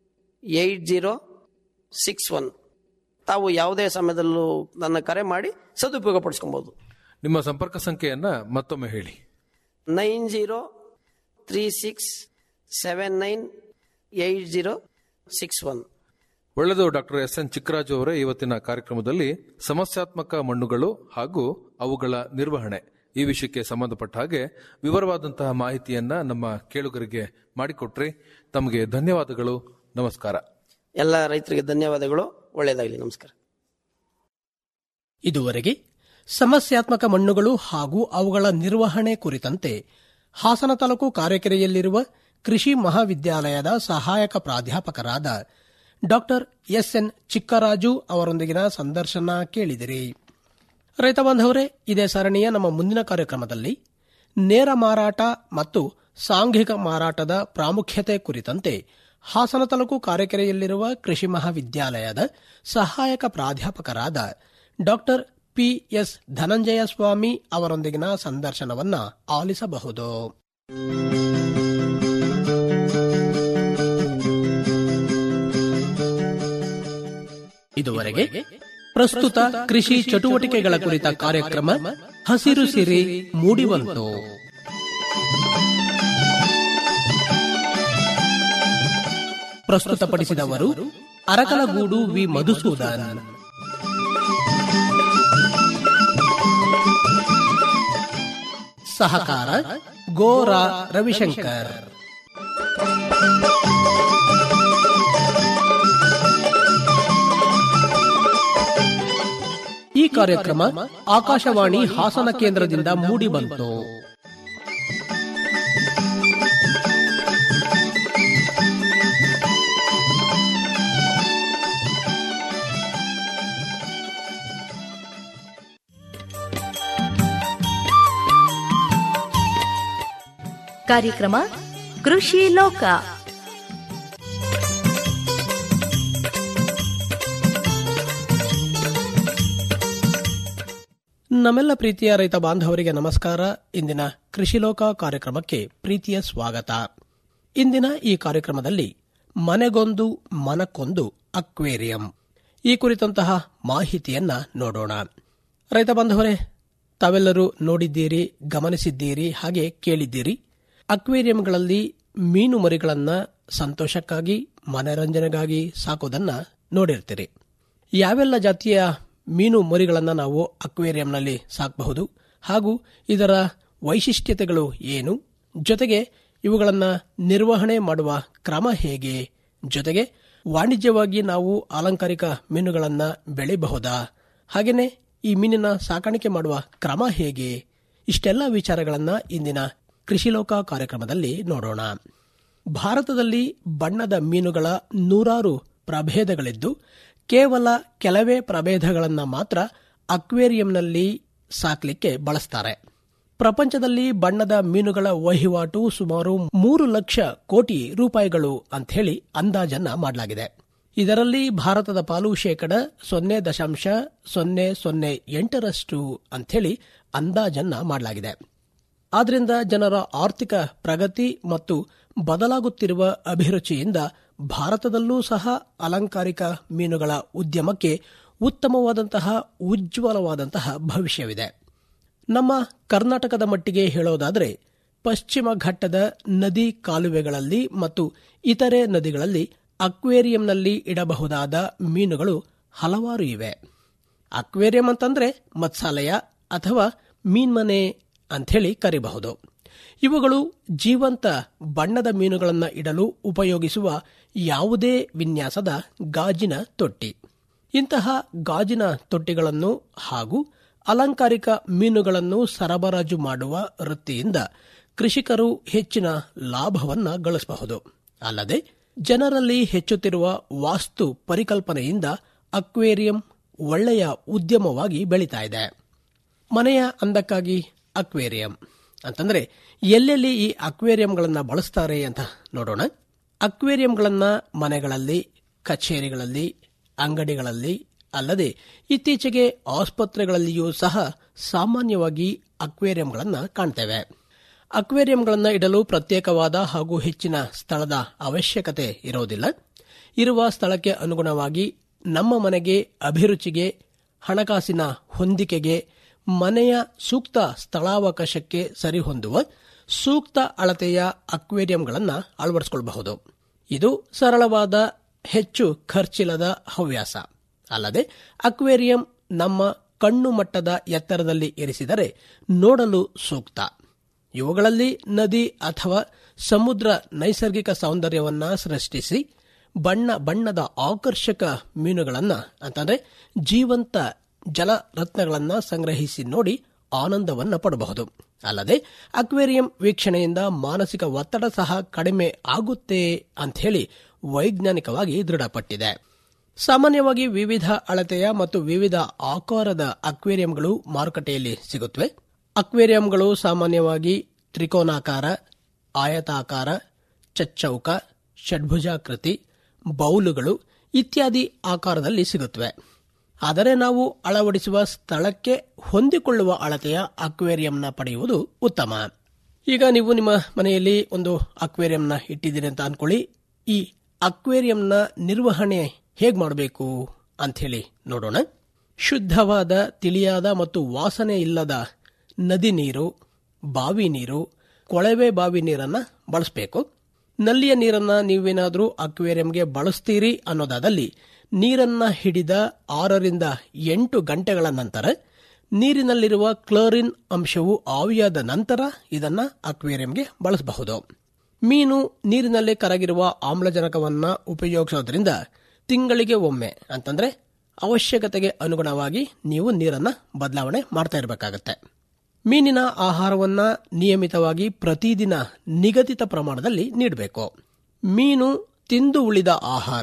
eight zero six one ತಾವು ಯಾವುದೇ ಸಮಯದಲ್ಲೂ ನನ್ನ ಕರೆ ಮಾಡಿ ಸದುಪಯೋಗ ಪಡಿಸ್ಕೊಬಹುದು ನಿಮ್ಮ ಸಂಪರ್ಕ ಸಂಖ್ಯೆಯನ್ನ ಮತ್ತೊಮ್ಮೆ ಹೇಳಿ nine zero three six seven nine eight zero six one ಒಳ್ಳೆಯದು ಡಾಕ್ಟರ್ ಎಸ್ ಎನ್ ಚಿಕ್ಕರಾಜು ಅವರೇ ಇವತ್ತಿನ ಕಾರ್ಯಕ್ರಮದಲ್ಲಿ ಸಮಸ್ಯಾತ್ಮಕ ಮಣ್ಣುಗಳು ಹಾಗೂ ಅವುಗಳ ನಿರ್ವಹಣೆ ಈ ವಿಷಯಕ್ಕೆ ಸಂಬಂಧಪಟ್ಟ ಹಾಗೆ ವಿವರವಾದಂತಹ ಮಾಹಿತಿಯನ್ನ ನಮ್ಮ ಕೇಳುಗರಿಗೆ ಮಾಡಿಕೊಟ್ರಿ ತಮಗೆ ಧನ್ಯವಾದಗಳು ನಮಸ್ಕಾರ ಎಲ್ಲ ರೈತರಿಗೆ ಧನ್ಯವಾದಗಳು ಒಳ್ಳೆಯದಾಗಲಿ ನಮಸ್ಕಾರ ಇದುವರೆಗೆ ಸಮಸ್ಯಾತ್ಮಕ ಮಣ್ಣುಗಳು ಹಾಗೂ ಅವುಗಳ ನಿರ್ವಹಣೆ ಕುರಿತಂತೆ ಹಾಸನ ತಾಲೂಕು ಕಾರೆಕೆರೆಯಲ್ಲಿರುವ ಕೃಷಿ ಮಹಾವಿದ್ಯಾಲಯದ ಸಹಾಯಕ ಪ್ರಾಧ್ಯಾಪಕರಾದ ಡಾಕ್ಟರ್ ಎಸ್ಎನ್ ಚಿಕ್ಕರಾಜು ಅವರೊಂದಿಗಿನ ಸಂದರ್ಶನ ಕೇಳಿದಿರಿ ರೈತ ಬಾಂಧವರೇ ಇದೇ ಸರಣಿಯ ನಮ್ಮ ಮುಂದಿನ ಕಾರ್ಯಕ್ರಮದಲ್ಲಿ ನೇರ ಮಾರಾಟ ಮತ್ತು ಸಾಂಘಿಕ ಮಾರಾಟದ ಪ್ರಾಮುಖ್ಯತೆ ಕುರಿತಂತೆ ಹಾಸನ ತಾಲೂಕು ಕಾರೆಕೆರೆಯಲ್ಲಿರುವ ಕೃಷಿ ಮಹಾವಿದ್ಯಾಲಯದ ಸಹಾಯಕ ಪ್ರಾಧ್ಯಾಪಕರಾದ ಡಾಕ್ಟರ್ ಪಿಎಸ್ ಧನಂಜಯ ಸ್ವಾಮಿ ಅವರೊಂದಿಗಿನ ಸಂದರ್ಶನವನ್ನ ಆಲಿಸಬಹುದು ಇದುವರೆಗೆ ಪ್ರಸ್ತುತ ಕೃಷಿ ಚಟುವಟಿಕೆಗಳ ಕುರಿತ ಕಾರ್ಯಕ್ರಮ ಹಸಿರು ಸಿರಿ ಮೂಡಿಬಂತು ಪ್ರಸ್ತುತಪಡಿಸಿದವರು ಅರಕಲಗೂಡು ವಿ ಮಧುಸೂದನ್ ಸಹಕಾರ ಗೋರಾ ರವಿಶಂಕರ್ ಕಾರ್ಯಕ್ರಮ ಆಕಾಶವಾಣಿ ಹಾಸನ ಕೇಂದ್ರದಿಂದ ಮೂಡಿಬಂತು ಕಾರ್ಯಕ್ರಮ ಕೃಷಿ ಲೋಕ ನಮ್ಮೆಲ್ಲ ಪ್ರೀತಿಯ ರೈತ ಬಾಂಧವರಿಗೆ ನಮಸ್ಕಾರ ಇಂದಿನ ಕೃಷಿ ಲೋಕ ಕಾರ್ಯಕ್ರಮಕ್ಕೆ ಪ್ರೀತಿಯ ಸ್ವಾಗತ ಇಂದಿನ ಈ ಕಾರ್ಯಕ್ರಮದಲ್ಲಿ ಮನೆಗೊಂದು ಮನಕ್ಕೊಂದು ಅಕ್ವೇರಿಯಂ ಈ ಕುರಿತಂತಹ ಮಾಹಿತಿಯನ್ನ ನೋಡೋಣ ರೈತ ಬಾಂಧವರೇ ತಾವೆಲ್ಲರೂ ನೋಡಿದ್ದೀರಿ ಗಮನಿಸಿದ್ದೀರಿ ಹಾಗೆ ಕೇಳಿದ್ದೀರಿ ಅಕ್ವೇರಿಯಂಗಳಲ್ಲಿ ಮೀನು ಮರಿಗಳನ್ನ ಸಂತೋಷಕ್ಕಾಗಿ ಮನರಂಜನೆಗಾಗಿ ಸಾಕೋದನ್ನ ನೋಡಿರ್ತೀರಿ ಯಾವೆಲ್ಲ ಜಾತಿಯ ಮೀನು ಮರಿಗಳನ್ನು ನಾವು ಅಕ್ವೇರಿಯಂನಲ್ಲಿ ಸಾಕಬಹುದು ಹಾಗೂ ಇದರ ವೈಶಿಷ್ಟ್ಯತೆಗಳು ಏನು ಜೊತೆಗೆ ಇವುಗಳನ್ನು ನಿರ್ವಹಣೆ ಮಾಡುವ ಕ್ರಮ ಹೇಗೆ ಜೊತೆಗೆ ವಾಣಿಜ್ಯವಾಗಿ ನಾವು ಅಲಂಕಾರಿಕ ಮೀನುಗಳನ್ನು ಬೆಳೆಯಬಹುದಾ ಹಾಗೆಯೇ ಈ ಮೀನಿನ ಸಾಕಾಣಿಕೆ ಮಾಡುವ ಕ್ರಮ ಹೇಗೆ ಇಷ್ಟೆಲ್ಲ ವಿಚಾರಗಳನ್ನು ಇಂದಿನ ಕೃಷಿಲೋಕ ಕಾರ್ಯಕ್ರಮದಲ್ಲಿ ನೋಡೋಣ ಭಾರತದಲ್ಲಿ ಬಣ್ಣದ ಮೀನುಗಳ ನೂರಾರು ಪ್ರಭೇದಗಳಿದ್ದು ಕೇವಲ ಕೆಲವೇ ಪ್ರಭೇದಗಳನ್ನು ಮಾತ್ರ ಅಕ್ವೇರಿಯಂನಲ್ಲಿ ಸಾಕ್ಲಿಕ್ಕೆ ಬಳಸ್ತಾರೆ ಪ್ರಪಂಚದಲ್ಲಿ ಬಣ್ಣದ ಮೀನುಗಳ ವಹಿವಾಟು ಸುಮಾರು ಮೂರು ಲಕ್ಷ ಕೋಟಿ ರೂಪಾಯಿಗಳು ಅಂಥೇಳಿ ಅಂದಾಜನ್ನ ಮಾಡಲಾಗಿದೆ ಇದರಲ್ಲಿ ಭಾರತದ ಪಾಲು ಶೇಕಡ ಸೊನ್ನೆ ದಶಾಂಶ ಸೊನ್ನೆ ಸೊನ್ನೆ ಎಂಟರಷ್ಟು ಅಂಥೇಳಿ ಅಂದಾಜನ್ನ ಮಾಡಲಾಗಿದೆ ಆದ್ರಿಂದ ಜನರ ಆರ್ಥಿಕ ಪ್ರಗತಿ ಮತ್ತು ಬದಲಾಗುತ್ತಿರುವ ಅಭಿರುಚಿಯಿಂದ ಭಾರತದಲ್ಲೂ ಸಹ ಅಲಂಕಾರಿಕ ಮೀನುಗಳ ಉದ್ಯಮಕ್ಕೆ ಉತ್ತಮವಾದಂತಹ ಉಜ್ವಲವಾದಂತಹ ಭವಿಷ್ಯವಿದೆ ನಮ್ಮ ಕರ್ನಾಟಕದ ಮಟ್ಟಿಗೆ ಹೇಳೋದಾದರೆ ಪಶ್ಚಿಮ ಘಟ್ಟದ ನದಿ ಕಾಲುವೆಗಳಲ್ಲಿ ಮತ್ತು ಇತರೆ ನದಿಗಳಲ್ಲಿ ಅಕ್ವೇರಿಯಂನಲ್ಲಿ ಇಡಬಹುದಾದ ಮೀನುಗಳು ಹಲವಾರು ಇವೆ ಅಕ್ವೇರಿಯಂ ಅಂತಂದ್ರೆ ಮತ್ಸಾಲಯ ಅಥವಾ ಮೀನ್ಮನೆ ಅಂಥೇಳಿ ಕರಿಬಹುದು ಇವುಗಳು ಜೀವಂತ ಬಣ್ಣದ ಮೀನುಗಳನ್ನು ಇಡಲು ಉಪಯೋಗಿಸುವ ಯಾವುದೇ ವಿನ್ಯಾಸದ ಗಾಜಿನ ತೊಟ್ಟಿ ಇಂತಹ ಗಾಜಿನ ತೊಟ್ಟಿಗಳನ್ನು ಹಾಗೂ ಅಲಂಕಾರಿಕ ಮೀನುಗಳನ್ನು ಸರಬರಾಜು ಮಾಡುವ ವೃತ್ತಿಯಿಂದ ಕೃಷಿಕರು ಹೆಚ್ಚಿನ ಲಾಭವನ್ನ ಗಳಿಸಬಹುದು ಅಲ್ಲದೆ ಜನರಲ್ಲಿ ಹೆಚ್ಚುತ್ತಿರುವ ವಾಸ್ತು ಪರಿಕಲ್ಪನೆಯಿಂದ ಅಕ್ವೇರಿಯಂ ಒಳ್ಳೆಯ ಉದ್ಯಮವಾಗಿ ಬೆಳೀತಾ ಇದೆ ಮನೆಯ ಅಂದಕ್ಕಾಗಿ ಅಕ್ವೇರಿಯಂ ಅಂತಂದ್ರೆ ಎಲ್ಲೆಲ್ಲಿ ಈ ಅಕ್ವೇರಿಯಂಗಳನ್ನು ಬಳಸ್ತಾರೆ ಅಂತ ನೋಡೋಣ ಅಕ್ವೇರಿಯಂಗಳನ್ನ ಮನೆಗಳಲ್ಲಿ ಕಚೇರಿಗಳಲ್ಲಿ ಅಂಗಡಿಗಳಲ್ಲಿ ಅಲ್ಲದೆ ಇತ್ತೀಚೆಗೆ ಆಸ್ಪತ್ರೆಗಳಲ್ಲಿಯೂ ಸಹ ಸಾಮಾನ್ಯವಾಗಿ ಅಕ್ವೇರಿಯಂಗಳನ್ನು ಕಾಣ್ತೇವೆ ಅಕ್ವೇರಿಯಂಗಳನ್ನು ಇಡಲು ಪ್ರತ್ಯೇಕವಾದ ಹಾಗೂ ಹೆಚ್ಚಿನ ಸ್ಥಳದ ಅವಶ್ಯಕತೆ ಇರೋದಿಲ್ಲ ಇರುವ ಸ್ಥಳಕ್ಕೆ ಅನುಗುಣವಾಗಿ ನಮ್ಮ ಮನೆಗೆ ಅಭಿರುಚಿಗೆ ಹಣಕಾಸಿನ ಹೊಂದಿಕೆಗೆ ಮನೆಯ ಸೂಕ್ತ ಸ್ಥಳಾವಕಾಶಕ್ಕೆ ಸರಿಹೊಂದುವ ಸೂಕ್ತ ಅಳತೆಯ ಅಕ್ವೇರಿಯಂಗಳನ್ನು ಅಳವಡಿಸಿಕೊಳ್ಳಬಹುದು ಇದು ಸರಳವಾದ ಹೆಚ್ಚು ಖರ್ಚಿಲ್ಲದ ಹವ್ಯಾಸ ಅಲ್ಲದೆ ಅಕ್ವೇರಿಯಂ ನಮ್ಮ ಕಣ್ಣು ಮಟ್ಟದ ಎತ್ತರದಲ್ಲಿ ಇರಿಸಿದರೆ ನೋಡಲು ಸೂಕ್ತ ಇವುಗಳಲ್ಲಿ ನದಿ ಅಥವಾ ಸಮುದ್ರ ನೈಸರ್ಗಿಕ ಸೌಂದರ್ಯವನ್ನ ಸೃಷ್ಟಿಸಿ ಬಣ್ಣ ಬಣ್ಣದ ಆಕರ್ಷಕ ಮೀನುಗಳನ್ನ ಅಂತಂದ್ರೆ ಜೀವಂತ ಜಲರತ್ನಗಳನ್ನ ಸಂಗ್ರಹಿಸಿ ನೋಡಿ ಆನಂದವನ್ನ ಪಡಬಹುದು ಅಲ್ಲದೆ ಅಕ್ವೇರಿಯಂ ವೀಕ್ಷಣೆಯಿಂದ ಮಾನಸಿಕ ಒತ್ತಡ ಸಹ ಕಡಿಮೆ ಆಗುತ್ತೆ ಅಂತ ಹೇಳಿ ವೈಜ್ಞಾನಿಕವಾಗಿ ದೃಢಪಟ್ಟಿದೆ ಸಾಮಾನ್ಯವಾಗಿ ವಿವಿಧ ಅಳತೆಯ ಮತ್ತು ವಿವಿಧ ಆಕಾರದ ಅಕ್ವೇರಿಯಂಗಳು ಮಾರುಕಟ್ಟೆಯಲ್ಲಿ ಸಿಗುತ್ತವೆ ಅಕ್ವೇರಿಯಂಗಳು ಸಾಮಾನ್ಯವಾಗಿ ತ್ರಿಕೋನಾಕಾರ ಆಯತಾಕಾರ ಚಚ್ಚೌಕ ಷಡ್ಭುಜಾಕೃತಿ ಬೌಲುಗಳು ಇತ್ಯಾದಿ ಆಕಾರದಲ್ಲಿ ಸಿಗುತ್ತವೆ ಆದರೆ ನಾವು ಅಳವಡಿಸುವ ಸ್ಥಳಕ್ಕೆ ಹೊಂದಿಕೊಳ್ಳುವ ಅಳತೆಯ ಅಕ್ವೇರಿಯಂನ ಪಡೆಯುವುದು ಉತ್ತಮ ಈಗ ನೀವು ನಿಮ್ಮ ಮನೆಯಲ್ಲಿ ಒಂದು ಅಕ್ವೇರಿಯಂನ ಇಟ್ಟಿದ್ದೀರಿ ಅಂತ ಅನ್ಕೊಳ್ಳಿ ಈ ಅಕ್ವೇರಿಯಂನ ನಿರ್ವಹಣೆ ಹೇಗೆ ಮಾಡಬೇಕು ಅಂತ ಹೇಳಿ ನೋಡೋಣ ಶುದ್ಧವಾದ ತಿಳಿಯಾದ ಮತ್ತು ವಾಸನೆ ಇಲ್ಲದ ನದಿ ನೀರು ಬಾವಿ ನೀರು ಕೊಳವೆ ಬಾವಿ ನೀರನ್ನ ಬಳಸಬೇಕು ನಲ್ಲಿಯ ನೀರನ್ನ ನೀವೇನಾದರೂ ಅಕ್ವೇರಿಯಂಗೆ ಬಳಸ್ತೀರಿ ಅನ್ನೋದಾದಲ್ಲಿ ನೀರನ್ನ ಹಿಡಿದ ಆರರಿಂದ ಎಂಟು ಗಂಟೆಗಳ ನಂತರ ನೀರಿನಲ್ಲಿರುವ ಕ್ಲೋರಿನ್ ಅಂಶವು ಆವಿಯಾದ ನಂತರ ಇದನ್ನ ಅಕ್ವೇರಿಯಂಗೆ ಬಳಸಬಹುದು ಮೀನು ನೀರಿನಲ್ಲಿ ಕರಗಿರುವ ಆಮ್ಲಜನಕವನ್ನ ಉಪಯೋಗಿಸೋದ್ರಿಂದ ತಿಂಗಳಿಗೆ ಒಮ್ಮೆ ಅಂತಂದ್ರೆ ಅವಶ್ಯಕತೆಗೆ ಅನುಗುಣವಾಗಿ ನೀವು ನೀರನ್ನು ಬದಲಾವಣೆ ಮಾಡ್ತಾ ಇರಬೇಕಾಗತ್ತೆ ಮೀನಿನ ಆಹಾರವನ್ನ ನಿಯಮಿತವಾಗಿ ಪ್ರತಿದಿನ ನಿಗದಿತ ಪ್ರಮಾಣದಲ್ಲಿ ನೀಡಬೇಕು ಮೀನು ತಿಂದು ಉಳಿದ ಆಹಾರ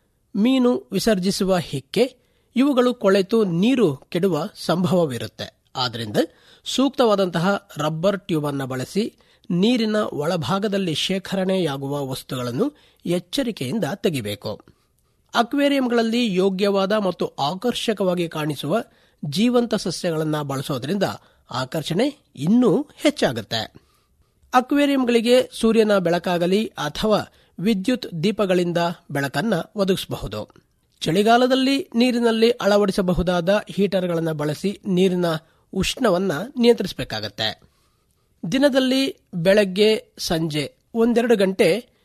ಮೀನು ವಿಸರ್ಜಿಸುವ ಹಿಕ್ಕೆ ಇವುಗಳು ಕೊಳೆತು ನೀರು ಕೆಡುವ ಸಂಭವವಿರುತ್ತೆ ಆದ್ದರಿಂದ ಸೂಕ್ತವಾದಂತಹ ರಬ್ಬರ್ ಟ್ಯೂಬ್ ಅನ್ನು ಬಳಸಿ ನೀರಿನ ಒಳಭಾಗದಲ್ಲಿ ಶೇಖರಣೆಯಾಗುವ ವಸ್ತುಗಳನ್ನು ಎಚ್ಚರಿಕೆಯಿಂದ ತೆಗಿಬೇಕು ಅಕ್ವೇರಿಯಂಗಳಲ್ಲಿ ಯೋಗ್ಯವಾದ ಮತ್ತು ಆಕರ್ಷಕವಾಗಿ ಕಾಣಿಸುವ ಜೀವಂತ ಸಸ್ಯಗಳನ್ನು ಬಳಸೋದ್ರಿಂದ ಆಕರ್ಷಣೆ ಇನ್ನೂ ಹೆಚ್ಚಾಗುತ್ತೆ ಅಕ್ವೇರಿಯಂಗಳಿಗೆ ಸೂರ್ಯನ ಬೆಳಕಾಗಲಿ ಅಥವಾ ವಿದ್ಯುತ್ ದೀಪಗಳಿಂದ ಬೆಳಕನ್ನ ಒದಗಿಸಬಹುದು ಚಳಿಗಾಲದಲ್ಲಿ ನೀರಿನಲ್ಲಿ ಅಳವಡಿಸಬಹುದಾದ ಹೀಟರ್ಗಳನ್ನು ಬಳಸಿ ನೀರಿನ ಉಷ್ಣವನ್ನ ನಿಯಂತ್ರಿಸಬೇಕಾಗತ್ತೆ ದಿನದಲ್ಲಿ ಬೆಳಗ್ಗೆ ಸಂಜೆ ಒಂದೆರಡು ಗಂಟೆ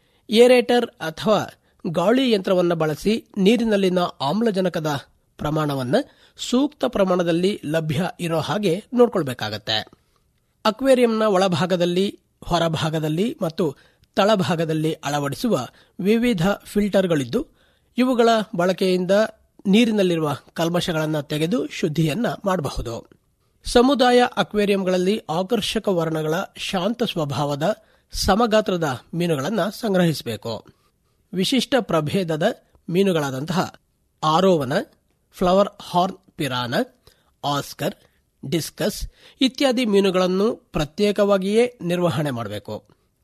ಏರೇಟರ್ ಅಥವಾ ಗಾಳಿ ಯಂತ್ರವನ್ನು ಬಳಸಿ ನೀರಿನಲ್ಲಿನ ಆಮ್ಲಜನಕದ ಪ್ರಮಾಣವನ್ನು ಸೂಕ್ತ ಪ್ರಮಾಣದಲ್ಲಿ ಲಭ್ಯ ಇರೋ ಹಾಗೆ ನೋಡ್ಕೊಳ್ಬೇಕಾಗತ್ತೆ ಅಕ್ವೇರಿಯಂನ ಒಳಭಾಗದಲ್ಲಿ ಹೊರಭಾಗದಲ್ಲಿ ಮತ್ತು ತಳಭಾಗದಲ್ಲಿ ಅಳವಡಿಸುವ ವಿವಿಧ ಫಿಲ್ಟರ್ಗಳಿದ್ದು ಇವುಗಳ ಬಳಕೆಯಿಂದ ನೀರಿನಲ್ಲಿರುವ ಕಲ್ಮಶಗಳನ್ನು ತೆಗೆದು ಶುದ್ಧಿಯನ್ನ ಮಾಡಬಹುದು ಸಮುದಾಯ ಅಕ್ವೇರಿಯಂಗಳಲ್ಲಿ ಆಕರ್ಷಕ ವರ್ಣಗಳ ಶಾಂತ ಸ್ವಭಾವದ ಸಮಗಾತ್ರದ ಮೀನುಗಳನ್ನು ಸಂಗ್ರಹಿಸಬೇಕು ವಿಶಿಷ್ಟ ಪ್ರಭೇದದ ಮೀನುಗಳಾದಂತಹ arowana flower horn piranha oscar discus ಇತ್ಯಾದಿ ಮೀನುಗಳನ್ನು ಪ್ರತ್ಯೇಕವಾಗಿಯೇ ನಿರ್ವಹಣೆ ಮಾಡಬೇಕು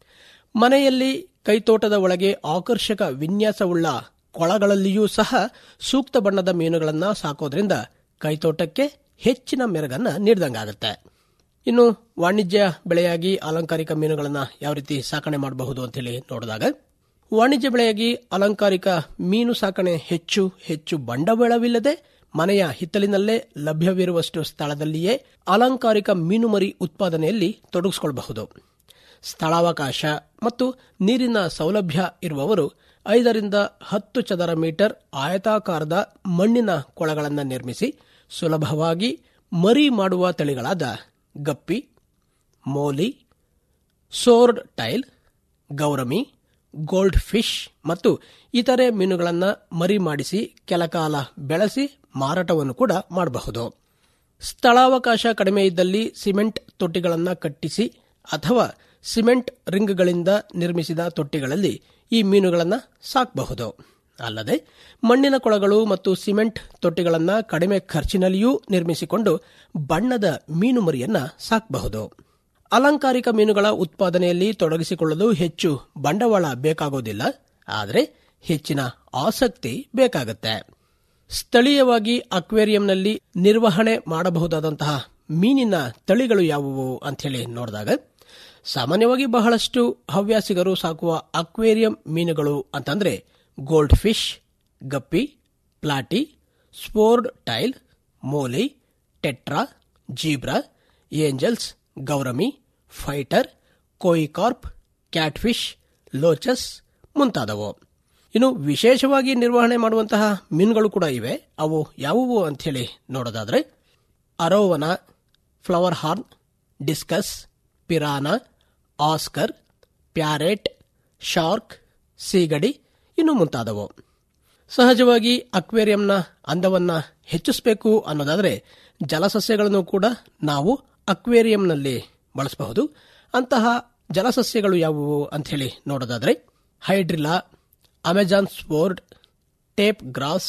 ಮನೆಯಲ್ಲಿ ಕೈತೋಟದ ಒಳಗೆ ಆಕರ್ಷಕ ವಿನ್ಯಾಸವುಳ್ಳ ಕೊಳಗಳಲ್ಲಿಯೂ ಸಹ ಸೂಕ್ತ ಬಣ್ಣದ ಮೀನುಗಳನ್ನು ಸಾಕೋದ್ರಿಂದ ಕೈತೋಟಕ್ಕೆ ಹೆಚ್ಚಿನ ಮೆರುಗನ್ನ ನೀಡಿದಂಗಾಗುತ್ತೆ ಇನ್ನು ವಾಣಿಜ್ಯ ಬೆಳೆಯಾಗಿ ಅಲಂಕಾರಿಕ ಮೀನುಗಳನ್ನು ಯಾವ ರೀತಿ ಸಾಕಣೆ ಮಾಡಬಹುದು ಅಂತೇಳಿ ನೋಡಿದಾಗ ವಾಣಿಜ್ಯ ಬೆಳೆಯಾಗಿ ಅಲಂಕಾರಿಕ ಮೀನು ಸಾಕಣೆ ಹೆಚ್ಚು ಹೆಚ್ಚು ಬಂಡವಾಳವಿಲ್ಲದೆ ಮನೆಯ ಹಿತ್ತಲಿನಲ್ಲೇ ಲಭ್ಯವಿರುವಷ್ಟು ಸ್ಥಳದಲ್ಲಿಯೇ ಅಲಂಕಾರಿಕ ಮೀನುಮರಿ ಉತ್ಪಾದನೆಯಲ್ಲಿ ತೊಡಗಿಸಿಕೊಳ್ಳಬಹುದು ಸ್ಥಳಾವಕಾಶ ಮತ್ತು ನೀರಿನ ಸೌಲಭ್ಯ ಇರುವವರು ಐದರಿಂದ ಹತ್ತು ಚದರ ಮೀಟರ್ ಆಯತಾಕಾರದ ಮಣ್ಣಿನ ಕೊಳಗಳನ್ನು ನಿರ್ಮಿಸಿ ಸುಲಭವಾಗಿ ಮರಿ ಮಾಡುವ ತಳಿಗಳಾದ guppy molly sword tail gourami gold fish ಮತ್ತು ಇತರೆ ಮೀನುಗಳನ್ನು ಮರಿ ಮಾಡಿಸಿ ಕೆಲಕಾಲ ಬೆಳೆಸಿ ಮಾರಾಟವನ್ನು ಕೂಡ ಮಾಡಬಹುದು ಸ್ಥಳಾವಕಾಶ ಕಡಿಮೆ ಇದ್ದಲ್ಲಿ ಸಿಮೆಂಟ್ ತೊಟ್ಟಿಗಳನ್ನು ಕಟ್ಟಿಸಿ ಅಥವಾ ಸಿಮೆಂಟ್ ರಿಂಗ್ಗಳಿಂದ ನಿರ್ಮಿಸಿದ ತೊಟ್ಟಿಗಳಲ್ಲಿ ಈ ಮೀನುಗಳನ್ನು ಸಾಕಬಹುದು ಅಲ್ಲದೆ ಮಣ್ಣಿನ ಕೊಳಗಳು ಮತ್ತು ಸಿಮೆಂಟ್ ತೊಟ್ಟಿಗಳನ್ನು ಕಡಿಮೆ ಖರ್ಚಿನಲ್ಲಿಯೂ ನಿರ್ಮಿಸಿಕೊಂಡು ಬಣ್ಣದ ಮೀನು ಮರಿಯನ್ನ ಸಾಕಬಹುದು ಅಲಂಕಾರಿಕ ಮೀನುಗಳ ಉತ್ಪಾದನೆಯಲ್ಲಿ ತೊಡಗಿಸಿಕೊಳ್ಳಲು ಹೆಚ್ಚು ಬಂಡವಾಳ ಬೇಕಾಗೋದಿಲ್ಲ ಆದರೆ ಹೆಚ್ಚಿನ ಆಸಕ್ತಿ ಬೇಕಾಗುತ್ತೆ ಸ್ಥಳೀಯವಾಗಿ ಅಕ್ವೇರಿಯಂನಲ್ಲಿ ನಿರ್ವಹಣೆ ಮಾಡಬಹುದಾದಂತಹ ಮೀನಿನ ತಳಿಗಳು ಯಾವುವು ಅಂಥೇಳಿ ನೋಡಿದಾಗ ಸಾಮಾನ್ಯವಾಗಿ ಬಹಳಷ್ಟು ಹವ್ಯಾಸಿಗರು ಸಾಕುವ ಅಕ್ವೇರಿಯಂ ಮೀನುಗಳು ಅಂತಂದ್ರೆ gold fish guppy platy sword tail molly tetra zebra angels gourami fighter koi carp catfish loaches ಮುಂತಾದವು ಇನ್ನು ವಿಶೇಷವಾಗಿ ನಿರ್ವಹಣೆ ಮಾಡುವಂತಹ ಮೀನುಗಳು ಕೂಡ ಇವೆ ಅವು ಯಾವುವು ಅಂಥೇಳಿ ನೋಡೋದಾದ್ರೆ arowana flower horn discus piranha oscar parrot shark ಸೀಗಡಿ ಇನ್ನು ಮುಂತಾದವು ಸಹಜವಾಗಿ ಅಕ್ವೇರಿಯಂನ ಅಂದವನ್ನ ಹೆಚ್ಚಿಸಬೇಕು ಅನ್ನೋದಾದರೆ ಜಲಸಸ್ಯಗಳನ್ನು ಕೂಡ ನಾವು ಅಕ್ವೇರಿಯಂನಲ್ಲಿ ಬಳಸಬಹುದು ಅಂತಹ ಜಲಸಸ್ಯಗಳು ಯಾವುವು ಅಂಥೇಳಿ ನೋಡೋದಾದರೆ hydrilla Amazon sword tape grass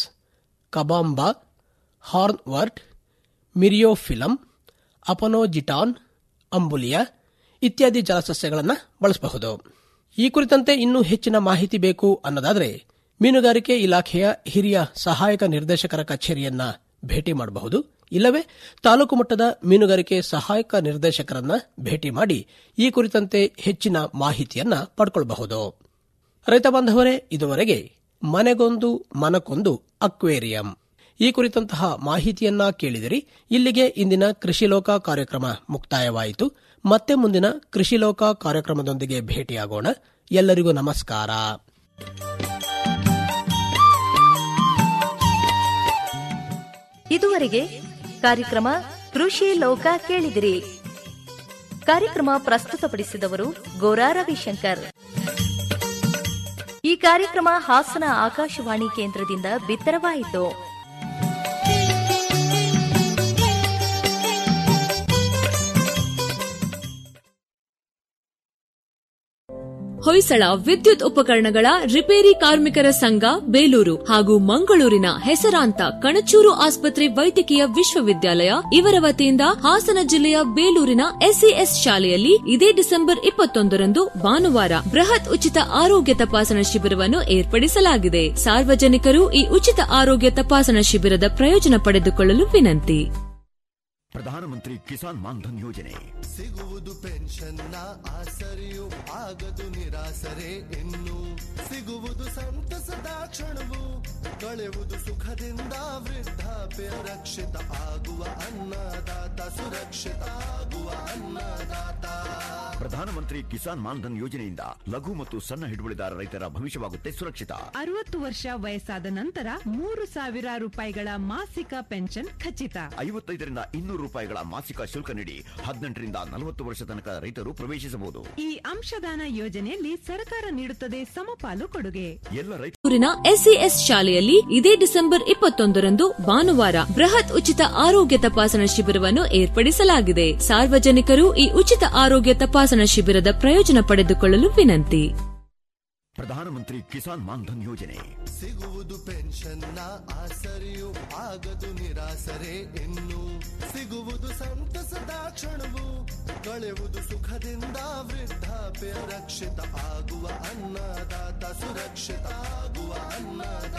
cabomba hornwort myriophyllum aponogeton ambulia ಇತ್ಯಾದಿ ಜಲಸಸ್ಯಗಳನ್ನು ಬಳಸಬಹುದು ಈ ಕುರಿತಂತೆ ಇನ್ನೂ ಹೆಚ್ಚಿನ ಮಾಹಿತಿ ಬೇಕು ಅನ್ನೋದಾದರೆ ಮೀನುಗಾರಿಕೆ ಇಲಾಖೆಯ ಹಿರಿಯ ಸಹಾಯಕ ನಿರ್ದೇಶಕರ ಕಚೇರಿಯನ್ನ ಭೇಟಿ ಮಾಡಬಹುದು ಇಲ್ಲವೇ ತಾಲೂಕು ಮಟ್ಟದ ಮೀನುಗಾರಿಕೆ ಸಹಾಯಕ ನಿರ್ದೇಶಕರನ್ನ ಭೇಟಿ ಮಾಡಿ ಈ ಕುರಿತಂತೆ ಹೆಚ್ಚಿನ ಮಾಹಿತಿಯನ್ನ ಪಡ್ಕೊಳ್ಬಹುದು ರೈತ ಬಾಂಧವರೇ ಇದುವರೆಗೆ ಮನೆಗೊಂದು ಮನಕ್ಕೊಂದು ಅಕ್ವೇರಿಯಂ ಈ ಕುರಿತಂತಹ ಮಾಹಿತಿಯನ್ನ ಕೇಳಿದಿರಿ ಇಲ್ಲಿಗೆ ಇಂದಿನ ಕೃಷಿ ಲೋಕ ಕಾರ್ಯಕ್ರಮ ಮುಕ್ತಾಯವಾಯಿತು ಮತ್ತೆ ಮುಂದಿನ ಕೃಷಿ ಲೋಕ ಕಾರ್ಯಕ್ರಮದೊಂದಿಗೆ ಭೇಟಿಯಾಗೋಣ ಎಲ್ಲರಿಗೂ ನಮಸ್ಕಾರ ಇದುವರೆಗೆ ಕಾರ್ಯಕ್ರಮ ಕೃಷಿ ಲೋಕ ಕೇಳಿದಿರಿ ಕಾರ್ಯಕ್ರಮ ಪ್ರಸ್ತುತಪಡಿಸಿದವರು ಗೋರಾ ರವಿಶಂಕರ್ ಈ ಕಾರ್ಯಕ್ರಮ ಹಾಸನ ಆಕಾಶವಾಣಿ ಕೇಂದ್ರದಿಂದ ಬಿತ್ತರವಾಯಿತು ಹೊಯ್ಸಳ ವಿದ್ಯುತ್ ಉಪಕರಣಗಳ ರಿಪೇರಿ ಕಾರ್ಮಿಕರ ಸಂಘ ಬೇಲೂರು ಹಾಗೂ ಮಂಗಳೂರಿನ ಹೆಸರಾಂತ ಕಣಚೂರು ಆಸ್ಪತ್ರೆ ವೈದ್ಯಕೀಯ ವಿಶ್ವವಿದ್ಯಾಲಯ ಇವರ ವತಿಯಿಂದ ಹಾಸನ ಜಿಲ್ಲೆಯ ಬೇಲೂರಿನ ಎಸ್ಸಿಎಸ್ ಶಾಲೆಯಲ್ಲಿ ಇದೇ ಡಿಸೆಂಬರ್ ಇಪ್ಪತ್ತೊಂದರಂದು ಭಾನುವಾರ ಬೃಹತ್ ಉಚಿತ ಆರೋಗ್ಯ ತಪಾಸಣಾ ಶಿಬಿರವನ್ನು ಏರ್ಪಡಿಸಲಾಗಿದೆ ಸಾರ್ವಜನಿಕರು ಈ ಉಚಿತ ಆರೋಗ್ಯ ತಪಾಸಣಾ ಶಿಬಿರದ ಪ್ರಯೋಜನ ಪಡೆದುಕೊಳ್ಳಲು ವಿನಂತಿ ಪ್ರಧಾನಮಂತ್ರಿ ಕಿಸಾನ್ ಮಾನ್ಧನ್ ಯೋಜನೆ ಸಿಗುವುದು ಪೆನ್ಷನ್ನ ಆಸರೆಯು ಆಗದು ನಿರಾಸರೆ ಇನ್ನು ಸಿಗುವುದು ಸಂತಸದ ಕ್ಷಣವು ಕಳೆಯುವುದು ಸುಖದಿಂದ ವೃದ್ಧಾಪ್ಯ ರಕ್ಷಿತ ಆಗುವ ಅನ್ನದಾತ ಸುರಕ್ಷಿತ ಆಗುವ ಅನ್ನದಾತ ಪ್ರಧಾನಮಂತ್ರಿ ಕಿಸಾನ್ ಮಾನ್ಧನ್ ಯೋಜನೆಯಿಂದ ಲಘು ಮತ್ತು ಸಣ್ಣ ಹಿಡುವಳಿದಾರ ರೈತರ ಭವಿಷ್ಯವಾಗುತ್ತೆ ಸುರಕ್ಷಿತ ಅರವತ್ತು ವರ್ಷ ವಯಸ್ಸಾದ ನಂತರ ಮೂರು ಸಾವಿರ ರೂಪಾಯಿಗಳ ಮಾಸಿಕ ಪೆನ್ಷನ್ ಖಚಿತ ಐವತ್ತೈದರಿಂದ ಇನ್ನೂರು ರೂಪಾಯಿಗಳ ಮಾಸಿಕ ಶುಲ್ಕ ನೀಡಿ ಹದಿನೆಂಟರಿಂದ ನಲವತ್ತು ವರ್ಷ ತನಕ ರೈತರು ಪ್ರವೇಶಿಸಬಹುದು ಈ ಅಂಶದಾನ ಯೋಜನೆಯಲ್ಲಿ ಸರ್ಕಾರ ನೀಡುತ್ತದೆ ಸಮಪಾಲು ಕೊಡುಗೆ ಎಲ್ಲ ರೈತ ಊರಿನ ಎಸ್ಸಿಎಸ್ ಶಾಲೆಯಲ್ಲಿ ಇದೇ ಡಿಸೆಂಬರ್ ಇಪ್ಪತ್ತೊಂದರಂದು ಭಾನುವಾರ ಬೃಹತ್ ಉಚಿತ ಆರೋಗ್ಯ ತಪಾಸಣಾ ಶಿಬಿರವನ್ನು ಏರ್ಪಡಿಸಲಾಗಿದೆ ಸಾರ್ವಜನಿಕರು ಈ ಉಚಿತ ಆರೋಗ್ಯ ತಪಾಸಣಾ ಶಿಬಿರದ ಪ್ರಯೋಜನ ಪಡೆದುಕೊಳ್ಳಲು ವಿನಂತಿ ಪ್ರಧಾನಮಂತ್ರಿ ಕಿಸಾನ್ ಮಾನ್ಧನ್ ಯೋಜನೆ ಸಿಗುವುದು ಪೆನ್ಷನ್ನ ಆಸರೆಯು ಆಗದು ನಿರಾಸರೆ ಇನ್ನು ಸಿಗುವುದು ಸಂತಸದ ಕ್ಷಣವು ಕಳೆಯುವುದು ಸುಖದಿಂದ ವೃದ್ಧಾಪ್ಯ ರಕ್ಷಿತ ಆಗುವ ಅನ್ನದಾತ ಸುರಕ್ಷಿತ ಆಗುವ ಅನ್ನದಾತ